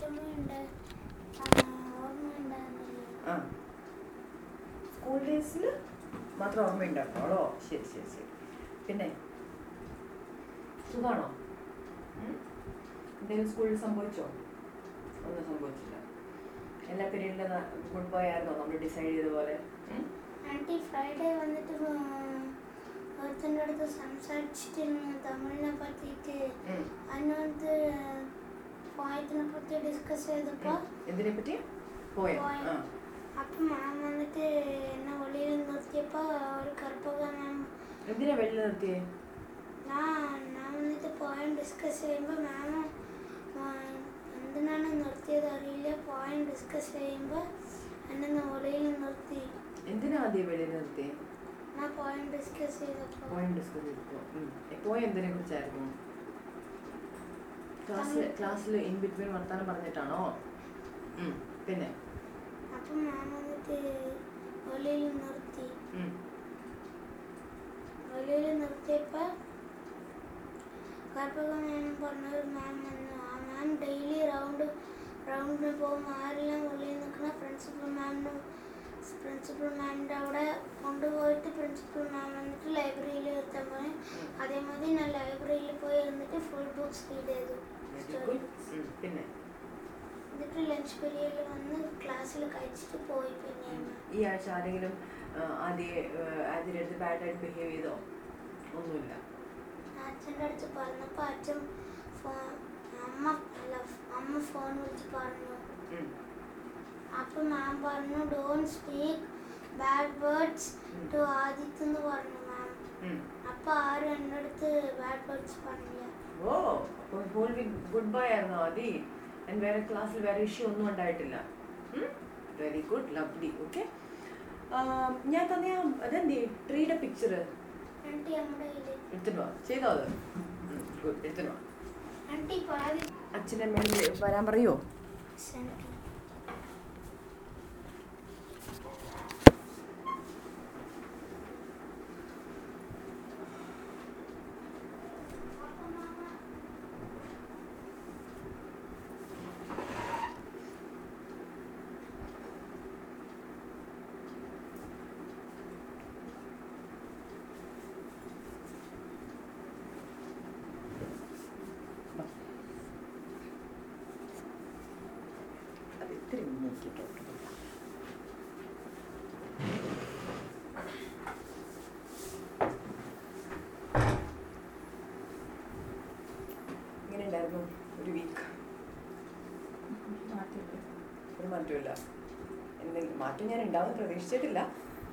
ഓർമ്മയുണ്ട് ആ, ഓർമ്മയുണ്ടായിരുന്നില്ല ആ സ്കൂൾ ഡേയ്സിൽ മാത്രം ഓർമ്മയുണ്ടായിരുന്നോളോ ശരി ശരി ശരി പിന്നെ സുഖാണോ ഉം? എന്തെങ്കിലും സ്കൂളിൽ സംഭവിച്ചോ ഒന്നും സംഭവിച്ചില്ല എല്ലാ പീരീഡിലും ഗുഡ് ബോയ് ആയിരുന്നോ നമ്മൾ ഡിസൈഡ് ചെയ്ത പോലെ ഉം? ആൻറ്റി ഫ്രൈഡേ വന്നിട്ട് ഒരുത്തൻ്റെ അടുത്ത് സംസാരിച്ചിട്ടിരുന്നു തമിഴിനെ പറ്റിയിട്ട് ഉം. അതിനകത്ത് പോയതിനെ പറ്റി ഡിസ്കസ് ചെയ്തപ്പോൾ എന്തിനെ പറ്റി പോയ പോയം. ആ അപ്പം മാം വന്നിട്ട് എന്നെ വെളിയിൽ നിർത്തിയപ്പോൾ ഒരു കറുപ്പക മാം എന്തിനാ വെള്ളം നിർത്തിയേ ഞാൻ ഞാൻ വന്നിട്ട് പോയം ഡിസ്കസ് ചെയ്യുമ്പോൾ മാം എന്തിനാണ് നിർത്തിയത് അറിയില്ല പോയം ഡിസ്കസ് ചെയ്യുമ്പോൾ എന്നെ വെളിയിൽ നിർത്തി എന്തിനാ ആദ്യം വെളിയിൽ നിർത്തിയേ ഞാൻ പോയം ഡിസ്കസ് ചെയ്തപ്പോൾ പോയിന്റ് ഡിസ്കസ് ചെയ്തപ്പോ പോയ എന്തിനെ കുറിച്ചായിരുന്നു ക്ലാസ്സിൽ ക്ലാസ്സിൽ ഇൻ ബിറ്റ്വീൻ വർത്താനം പറഞ്ഞിട്ടാണോ ഉം. പിന്നെ അപ്പം മാം വന്നിട്ട് വെളിയിൽ നിർത്തി ഉം. വെളിയിൽ നിർത്തിയപ്പോൾ കറുപ്പക മാം പറഞ്ഞൊരു മാം വന്നു ആ മാം ഡെയിലി റൗണ്ട് റൗണ്ടിന് പോകുമ്പോൾ ആരെല്ലാം വെളിയിൽ നിൽക്കുന്ന പ്രിൻസിപ്പൽ മാമിന് പ്രിൻസിപ്പൽ മാമിൻ്റെ അവിടെ കൊണ്ടുപോയിട്ട് പ്രിൻസിപ്പൽ മാം വന്നിട്ട് ലൈബ്രറിയിൽ എത്താൻ പറയും അതേമാതിരി ഞാൻ ലൈബ്രറിയിൽ പോയി ഇരുന്നിട്ട് ഫുൾ ബുക്സ് റീഡ് ചെയ്തു Very സ്റ്റോറി good. ഉം. പിന്നെ എന്നിട്ട് ലഞ്ച് പീരിയഡിൽ വന്ന് ക്ലാസ്സിൽ കഴിച്ചിട്ട് പോയി പിന്നെ ഈ ആഴ്ച ആരെങ്കിലും ആ, ആദ്യ ആദ്യ അടുത്ത് ബാഡായിട്ട് ബിഹേവ് ചെയ്തോ ഒന്നുമില്ല അച്ഛൻ്റെ അടുത്ത് പറഞ്ഞപ്പോൾ അച്ഛൻ ഫോൺ അമ്മ അല്ല അമ്മ ഫോൺ വിളിച്ച് പറഞ്ഞു ഉം. അപ്പം മാം പറഞ്ഞു ഡോണ്ട് സ്പീക്ക് ബാഡ് വേർഡ്സ് ഉം. ടു ആദിത്യ എന്ന് പറഞ്ഞു മാം ഉം. അപ്പം ആരും എൻ്റെ അടുത്ത് ബാഡ് വേർഡ്സ് പറഞ്ഞില്ല ഓ അപ്പോൾ ഹോൾ വീക്ക് ഗുഡ് ബൈ ആയിരുന്നോ ആദി ആൻഡ് വേറെ ക്ലാസ്സിൽ വേറെ ഇഷ്യൂ ഒന്നും ഉണ്ടായിട്ടില്ല വെരി ഗുഡ് ലവ്ലി ഓക്കെ ഞാൻ തന്നെ അതെന്തേ ട്രീയുടെ പിക്ചർ ആൻറ്റി നമ്മുടെ കയ്യിൽ എടുത്തിട്ട് വാ ചെയ്തോ അത് ഗുഡ് എടുത്തിട്ട് വാ ആൻറ്റി പാതി അച്ഛൻ്റെ അമ്മയോട് വരാൻ പറയോ ആൻറ്റി അത് ഇത്തിരി നോക്കിട്ടോ ഇങ്ങനെ ഉണ്ടായിരുന്നു ഒരു വീക്ക് ഒരു മാറ്റമില്ല എന്തെങ്കിലും മാറ്റം ഞാൻ ഉണ്ടാവും പ്രതീക്ഷിച്ചിട്ടില്ല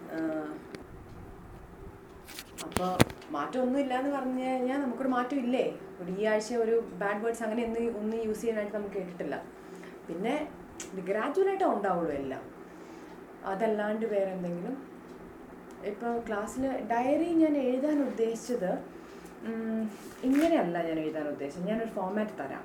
അപ്പോൾ മാറ്റം ഒന്നും ഇല്ല എന്ന് പറഞ്ഞു കഴിഞ്ഞാൽ നമുക്കൊരു മാറ്റം ഇല്ലേ ഒരു ഈ ആഴ്ച ഒരു ബാഡ് വേർഡ്സ് അങ്ങനെ ഒന്നും ഒന്നും യൂസ് ചെയ്യാനായിട്ട് നമുക്ക് കേട്ടിട്ടില്ല പിന്നെ ഗ്രാജുവലായിട്ടേ ഉണ്ടാവുള്ളൂ എല്ലാം അതല്ലാണ്ട് വേറെ എന്തെങ്കിലും ഇപ്പോൾ ക്ലാസ്സിൽ ഡയറി ഞാൻ എഴുതാൻ ഉദ്ദേശിച്ചത് ഉം, ഇങ്ങനെയല്ല ഞാൻ എഴുതാൻ ഉദ്ദേശിച്ചത് ഞാനൊരു ഫോമാറ്റ് തരാം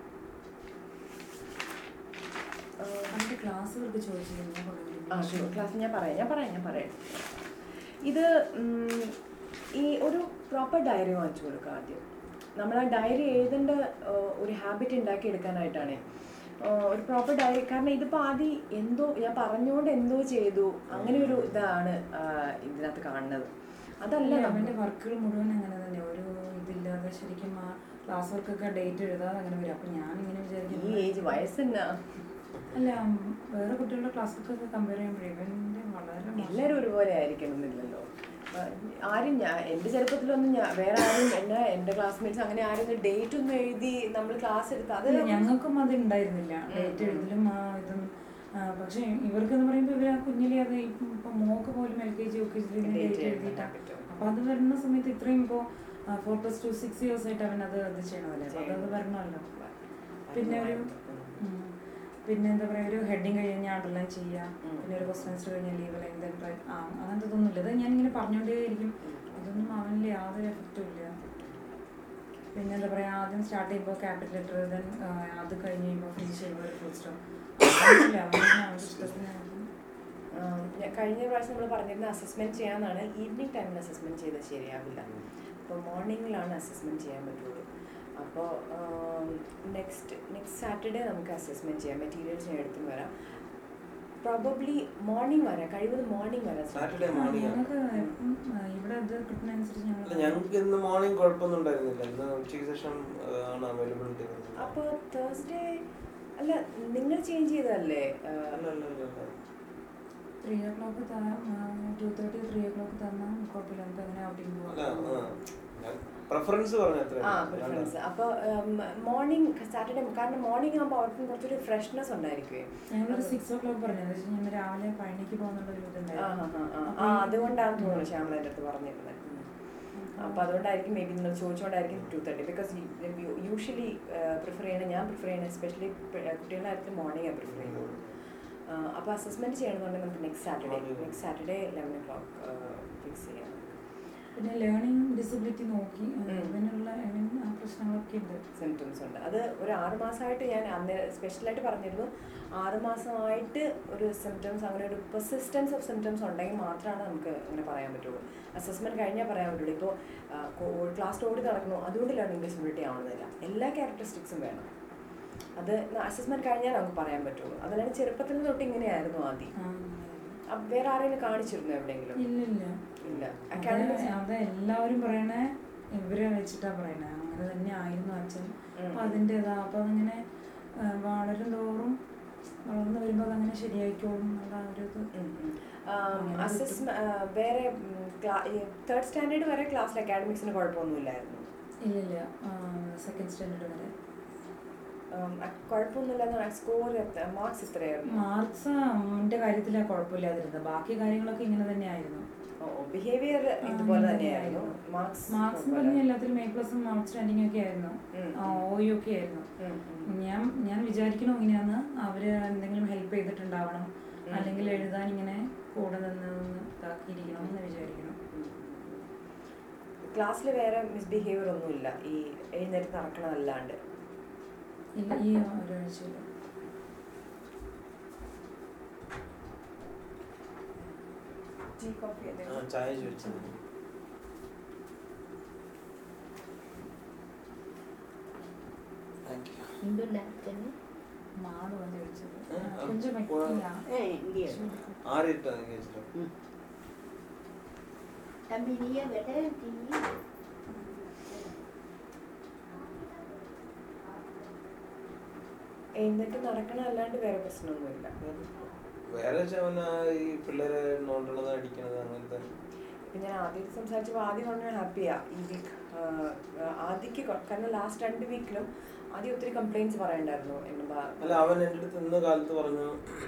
ആ, നമുക്ക് ക്ലാസ്സുകൾക്ക് ചോദിച്ചിരുന്നു ആ ക്ലാസ് ഞാൻ പറയാം ഞാൻ പറയാം ഞാൻ പറയാം ഇത് ഉം, ഈ ഒരു പ്രോപ്പർ ഡയറി വാങ്ങിച്ചു കൊടുക്കുക ആദ്യം നമ്മൾ ആ ഡയറി എഴുതേണ്ട ആ, ഒരു ഹാബിറ്റ് ഉണ്ടാക്കി എടുക്കാനായിട്ടാണ് ഒരു പ്രോപ്പർ ഡയറി കാരണം ഇതിപ്പോൾ ആദ്യം എന്തോ ഞാൻ പറഞ്ഞുകൊണ്ട് എന്തോ ചെയ്തു അങ്ങനെ ഒരു ഇതാണ് ആ, ഇതിനകത്ത് കാണുന്നത് അതല്ല അല്ല നമ്മൾ അവന്റെ വർക്കുകൾ മുഴുവൻ അങ്ങനെ തന്നെ ഒരു ഇതില്ലാതെ ശരിക്കും ആ ക്ലാസ് വർക്കൊക്കെ ഡേറ്റ് എഴുതാതെ അങ്ങനെ വരും അപ്പൊ ഞാൻ ഇങ്ങനെ ഈ വിചാരിക്കുന്നു ഏജ് വയസ്സെന്നാ അല്ല ഉം, വേറെ കുട്ടികളുടെ ക്ലാസ് വർക്കൊക്കെ കമ്പയർ ചെയ്യുമ്പോഴേ ഇവന്റെ വളരെ മോശം. എല്ലാവരും ഒരുപോലെ ആയിരിക്കണമെന്നില്ലല്ലോ ആ, ആരും ഞാൻ എൻ്റെ ചെറുപ്പത്തിലൊന്നും ഞാൻ വേറെ ആരും എന്നെ എൻ്റെ ക്ലാസ്മേറ്റ്സ് അങ്ങനെ ആരും ഡേറ്റ് ഒന്നും എഴുതി നമ്മൾ ക്ലാസ് എടുത്ത് അത് അല്ല ഞങ്ങൾക്കും അത് ഉണ്ടായിരുന്നില്ല ഉം, ഡേറ്റ് ഉം. എഴുതലും ആ ഇതും ആ, പക്ഷെ ഇവർക്കെന്ന് പറയുമ്പോൾ ഇവർ ആ കുഞ്ഞിലെ അത് ഇപ്പം ഇപ്പൊ മോക്ക് പോലും L K G U K G Date date എഴുതാൻ എഴുതിയിട്ടാ പറ്റും. അപ്പൊ അത് വരുന്ന സമയത്ത് ഇത്രയും ഇപ്പോൾ four plus two six years ആയിട്ട് അവൻ അത് ഇത് ചെയ്യണമല്ലേ അപ്പൊ അതത് വരണമല്ലോ പിന്നെ ഒരു ഉം. പിന്നെ എന്താ പറയാ ഒരു ഹെഡിങ് കഴിഞ്ഞാൽ അണ്ടർലൈൻ ചെയ്യാം ഉം. പിന്നെ ഒരു ക്വസ്റ്റൻസ് കഴിഞ്ഞാൽ ലീവ് ലൈൻ ആ അങ്ങനത്തെ ഇതൊന്നുമില്ല ഇത് ഞാൻ ഇങ്ങനെ പറഞ്ഞുകൊണ്ടേയിരിക്കും അതൊന്നും അവനിൽ യാതൊരു എഫക്റ്റും ഇല്ല പിന്നെ എന്താ പറയാ ആദ്യം സ്റ്റാർട്ട് ചെയ്യുമ്പോൾ ക്യാപിറ്റൽ ലെറ്റർ ദെൻ അത് കഴിഞ്ഞ് കഴിയുമ്പോൾ ഫിനിഷ് ചെയ്യുമ്പോൾ ഒരു ഫുൾ സ്റ്റോപ്പ് അവൻ്റെ ഇഷ്ടത്തിന് ആ, ഞാൻ കഴിഞ്ഞ പ്രാവശ്യം നമ്മൾ പറഞ്ഞിരുന്ന അസസ്മെന്റ് ചെയ്യാന്നാണ് ഈവനിങ് ടൈമിൽ അസസ്മെന്റ് ചെയ്താൽ ശരിയാവില്ല അപ്പോൾ മോർണിംഗിലാണ് അസസ്മെന്റ് ചെയ്യാൻ പറ്റുള്ളൂ അപ്പോൾ നെക്സ്റ്റ് നെക്സ്റ്റ് സാറ്റർഡേ നമുക്ക് അസസ്മെൻറ്റ് ചെയ്യാം മെറ്റീരിയൽസ് ഞാൻ എടുത്തും വരാം പ്രോബബ്ലി മോർണിംഗ് വരാം കഴിവതും മോർണിംഗ് വരാം Saturday ആ, morning ആണ്. ഞങ്ങൾക്ക് എപ്പം, ആ, ഇവിടെ അത് കിട്ടുന്നതനുസരിച്ച് അല്ല ഞങ്ങൾ ഞങ്ങൾക്ക് ഇന്ന് മോർണിംഗ് കുഴപ്പമൊന്നും ഉണ്ടായിരുന്നില്ല ഇന്ന് ഉച്ചയ്ക്ക് ശേഷം ആ, ആണ് അവൈലബിലിറ്റി അപ്പോൾ തേഴ്സ്ഡേ അല്ല നിങ്ങൾ ചേഞ്ച് ചെയ്തതല്ലേ ആ, അല്ല അല്ല അല്ല അല്ല three o'clock two thirty three o'clock തന്നാൽ കുഴപ്പമില്ല നമുക്ക് അങ്ങനെ ഔട്ടിങ് അല്ല പോകാം ആ, ഞാൻ പ്രിഫറൻസ് പറഞ്ഞ ആ പ്രിഫറൻസ് അപ്പോൾ മോർണിംഗ് സാറ്റർഡേ കാരണം മോർണിംഗ് ആകുമ്പോൾ അവർക്കും കുറച്ചൊരു ഫ്രഷ്നെസ് ഉണ്ടായിരിക്കുമേ ഞങ്ങളൊരു സിക്സ് ഓ ക്ലോക്ക് പറഞ്ഞത് എന്ന് വെച്ചാൽ ഞങ്ങൾ രാവിലെ പഴനിക്ക് പോകുന്നുള്ള ഒരു ആ ആ, ഇതുണ്ടായിരുന്നു ആ, ആ. ആ അതുകൊണ്ടാണ് തോന്നുന്നു ശ്യാമള എൻ്റെ അടുത്ത് പറഞ്ഞിരുന്നത് അപ്പോൾ അതുകൊണ്ടായിരിക്കും മേ ബി നിങ്ങൾ ചോദിച്ചുകൊണ്ടായിരിക്കും two thirty because usually prefer ചെയ്യണ ഞാൻ പ്രിഫർ ചെയ്യണ എസ്പെഷ്യലി കുട്ടികളുടെ കാര്യത്തിൽ മോർണിംഗ് പ്രിഫർ ചെയ്യുള്ളൂ അപ്പോൾ അസസ്മെൻറ്റ് ചെയ്യണമെന്നുണ്ടെങ്കിൽ നമുക്ക് next Saturday Morning. Next Saturday eleven o'clock fix ചെയ്യാം പിന്നെ ലേണിംഗ് ഡിസബിലിറ്റി നോക്കി ഉം. അതിനുള്ള I mean, ആ പ്രശ്നങ്ങളൊക്കെ ഉണ്ട് സിംറ്റംസ് ഉണ്ട് അത് ഒരു ആറ് മാസമായിട്ട് ഞാൻ അന്ന് സ്പെഷ്യലായിട്ട് പറഞ്ഞിരുന്നു ആറ് മാസമായിട്ട് ഒരു സിംറ്റംസ് അങ്ങനെ ഒരു പെർസിസ്റ്റൻസ് ഓഫ് സിംറ്റംസ് ഉണ്ടെങ്കിൽ മാത്രമാണ് നമുക്ക് അങ്ങനെ പറയാൻ പറ്റുള്ളൂ അസസ്മെൻറ്റ് കഴിഞ്ഞാൽ പറയാൻ പറ്റുള്ളൂ ഇപ്പോൾ ക്ലാസ് ഓടി നടക്കുന്നു അതുകൊണ്ട് ലേണിംഗ് ഡിസബിലിറ്റി ആവുന്നില്ല എല്ലാ ക്യാരക്ടറിസ്റ്റിക്സും വേണം അത് അസസ്മെൻറ്റ് കഴിഞ്ഞാൽ നമുക്ക് പറയാൻ പറ്റുള്ളൂ അതല്ലാണ്ട് ചെറുപ്പത്തിൽ തൊട്ട് ഇങ്ങനെയായിരുന്നു ആദ്യം ആ, അപ്പൊ വേറെ ആരെങ്കിലും കാണിച്ചിരുന്നു എവിടെയെങ്കിലും ഇല്ല ഇല്ല ഇല്ല അത് അക്കാഡമിക്സ് അത് എല്ലാവരും പറയണേ ഇവരെ വെച്ചിട്ടാ പറയണേ അങ്ങനെ തന്നെ ആയിരുന്നു അച്ഛൻ ഉം. അപ്പൊ അതിൻ്റെതാ അപ്പൊ അതിങ്ങനെ ആ, വളരും തോറും വളർന്നു വരുമ്പോൾ അതങ്ങനെ ശരിയായിക്കോളും എന്നുള്ള ആ ഒരു ഇത് അസസ് വേറെ തേർഡ് സ്റ്റാൻഡേർഡ് വരെ ക്ലാസ്സിൽ അക്കാഡമിക്സിന് കുഴപ്പമൊന്നുമില്ലായിരുന്നു ഇല്ലില്ല സെക്കൻഡ് സ്റ്റാൻഡേർഡ് വരെ ഉം, അ- കുഴപ്പമൊന്നുമില്ലാന്ന് സ്കോർ മാർക്സ് എത്രയായിരുന്നു മാർക്സ് എൻ്റെ കാര്യത്തിലാണ് കുഴപ്പമില്ലാതിരുന്നത് ബാക്കി കാര്യങ്ങളൊക്കെ ഇങ്ങനെ തന്നെയായിരുന്നു ബിഹേവിയർ ആ, ഇതുപോലെ ഇങ്ങനെ തന്നെയായിരുന്നു തന്നെയായിരുന്നു. മാർക്സ് മാർക്സ് പറഞ്ഞ എല്ലാത്തിലും എ പ്ലസും ഔട്ട്സ്റ്റാൻഡിങ് ഒക്കെ ആയിരുന്നു ഉം, ഓ ഒക്കെ ആയിരുന്നു ഞാൻ ഞാൻ വിചാരിക്കണോ ഇങ്ങനെയാന്ന് അവര് എന്തെങ്കിലും ഹെൽപ്പ് ചെയ്തിട്ടുണ്ടാവണം ഉം. അല്ലെങ്കിൽ എഴുതാൻ ഇങ്ങനെ കൂടെ നിന്ന് നിന്ന് ഇതാക്കിയിരിക്കണം എന്ന് വിചാരിക്കണം ക്ലാസ്സിൽ വേറെ മിസ്ബിഹേവിയർ ഒന്നുമില്ല ഈ എഴുന്നേറ്റ് നടക്കണതല്ലാണ്ട് ഇല്ല ഈ ഒരാഴ്ചയിൽ ടീ കോഫി ആ, ചായ ചോദിച്ചത് താങ്ക് യു എന്തുണ്ടാക്കുന്നു മാട് വന്ന് ചോദിച്ചത് ഏ, അത് కొంచెం പോവാ. ఎక్కువ ഏ ഇന്ത്യ ആറിട്ടാ കേസിലോ തമ്പി നീയ വെട്ട തിന്നി എഴുന്നേറ്റ് നടക്കണതല്ലാണ്ട് വേറെ പ്രശ്നമൊന്നുമില്ല വേറെ ചവന ഈ പിള്ളേരെ നോണ്ടണത് അടിക്കണത് അങ്ങനത്തെ ഇപ്പം ഞാൻ ആദ്യം സംസാരിച്ചപ്പോൾ ആദ്യം പറഞ്ഞ ഹാപ്പിയാ ഈ വീക്ക് ആദ്യക്ക് കൊ- കാരണം ലാസ്റ്റ് രണ്ട് വീക്കിലും ആദ്യം ഒത്തിരി കംപ്ലൈൻറ്റ്സ് പറയണ്ടായിരുന്നു എൻ്റെ ഭാ- അല്ല അവൻ എൻ്റെ അടുത്ത് ഇന്ന കാലത്ത് പറഞ്ഞു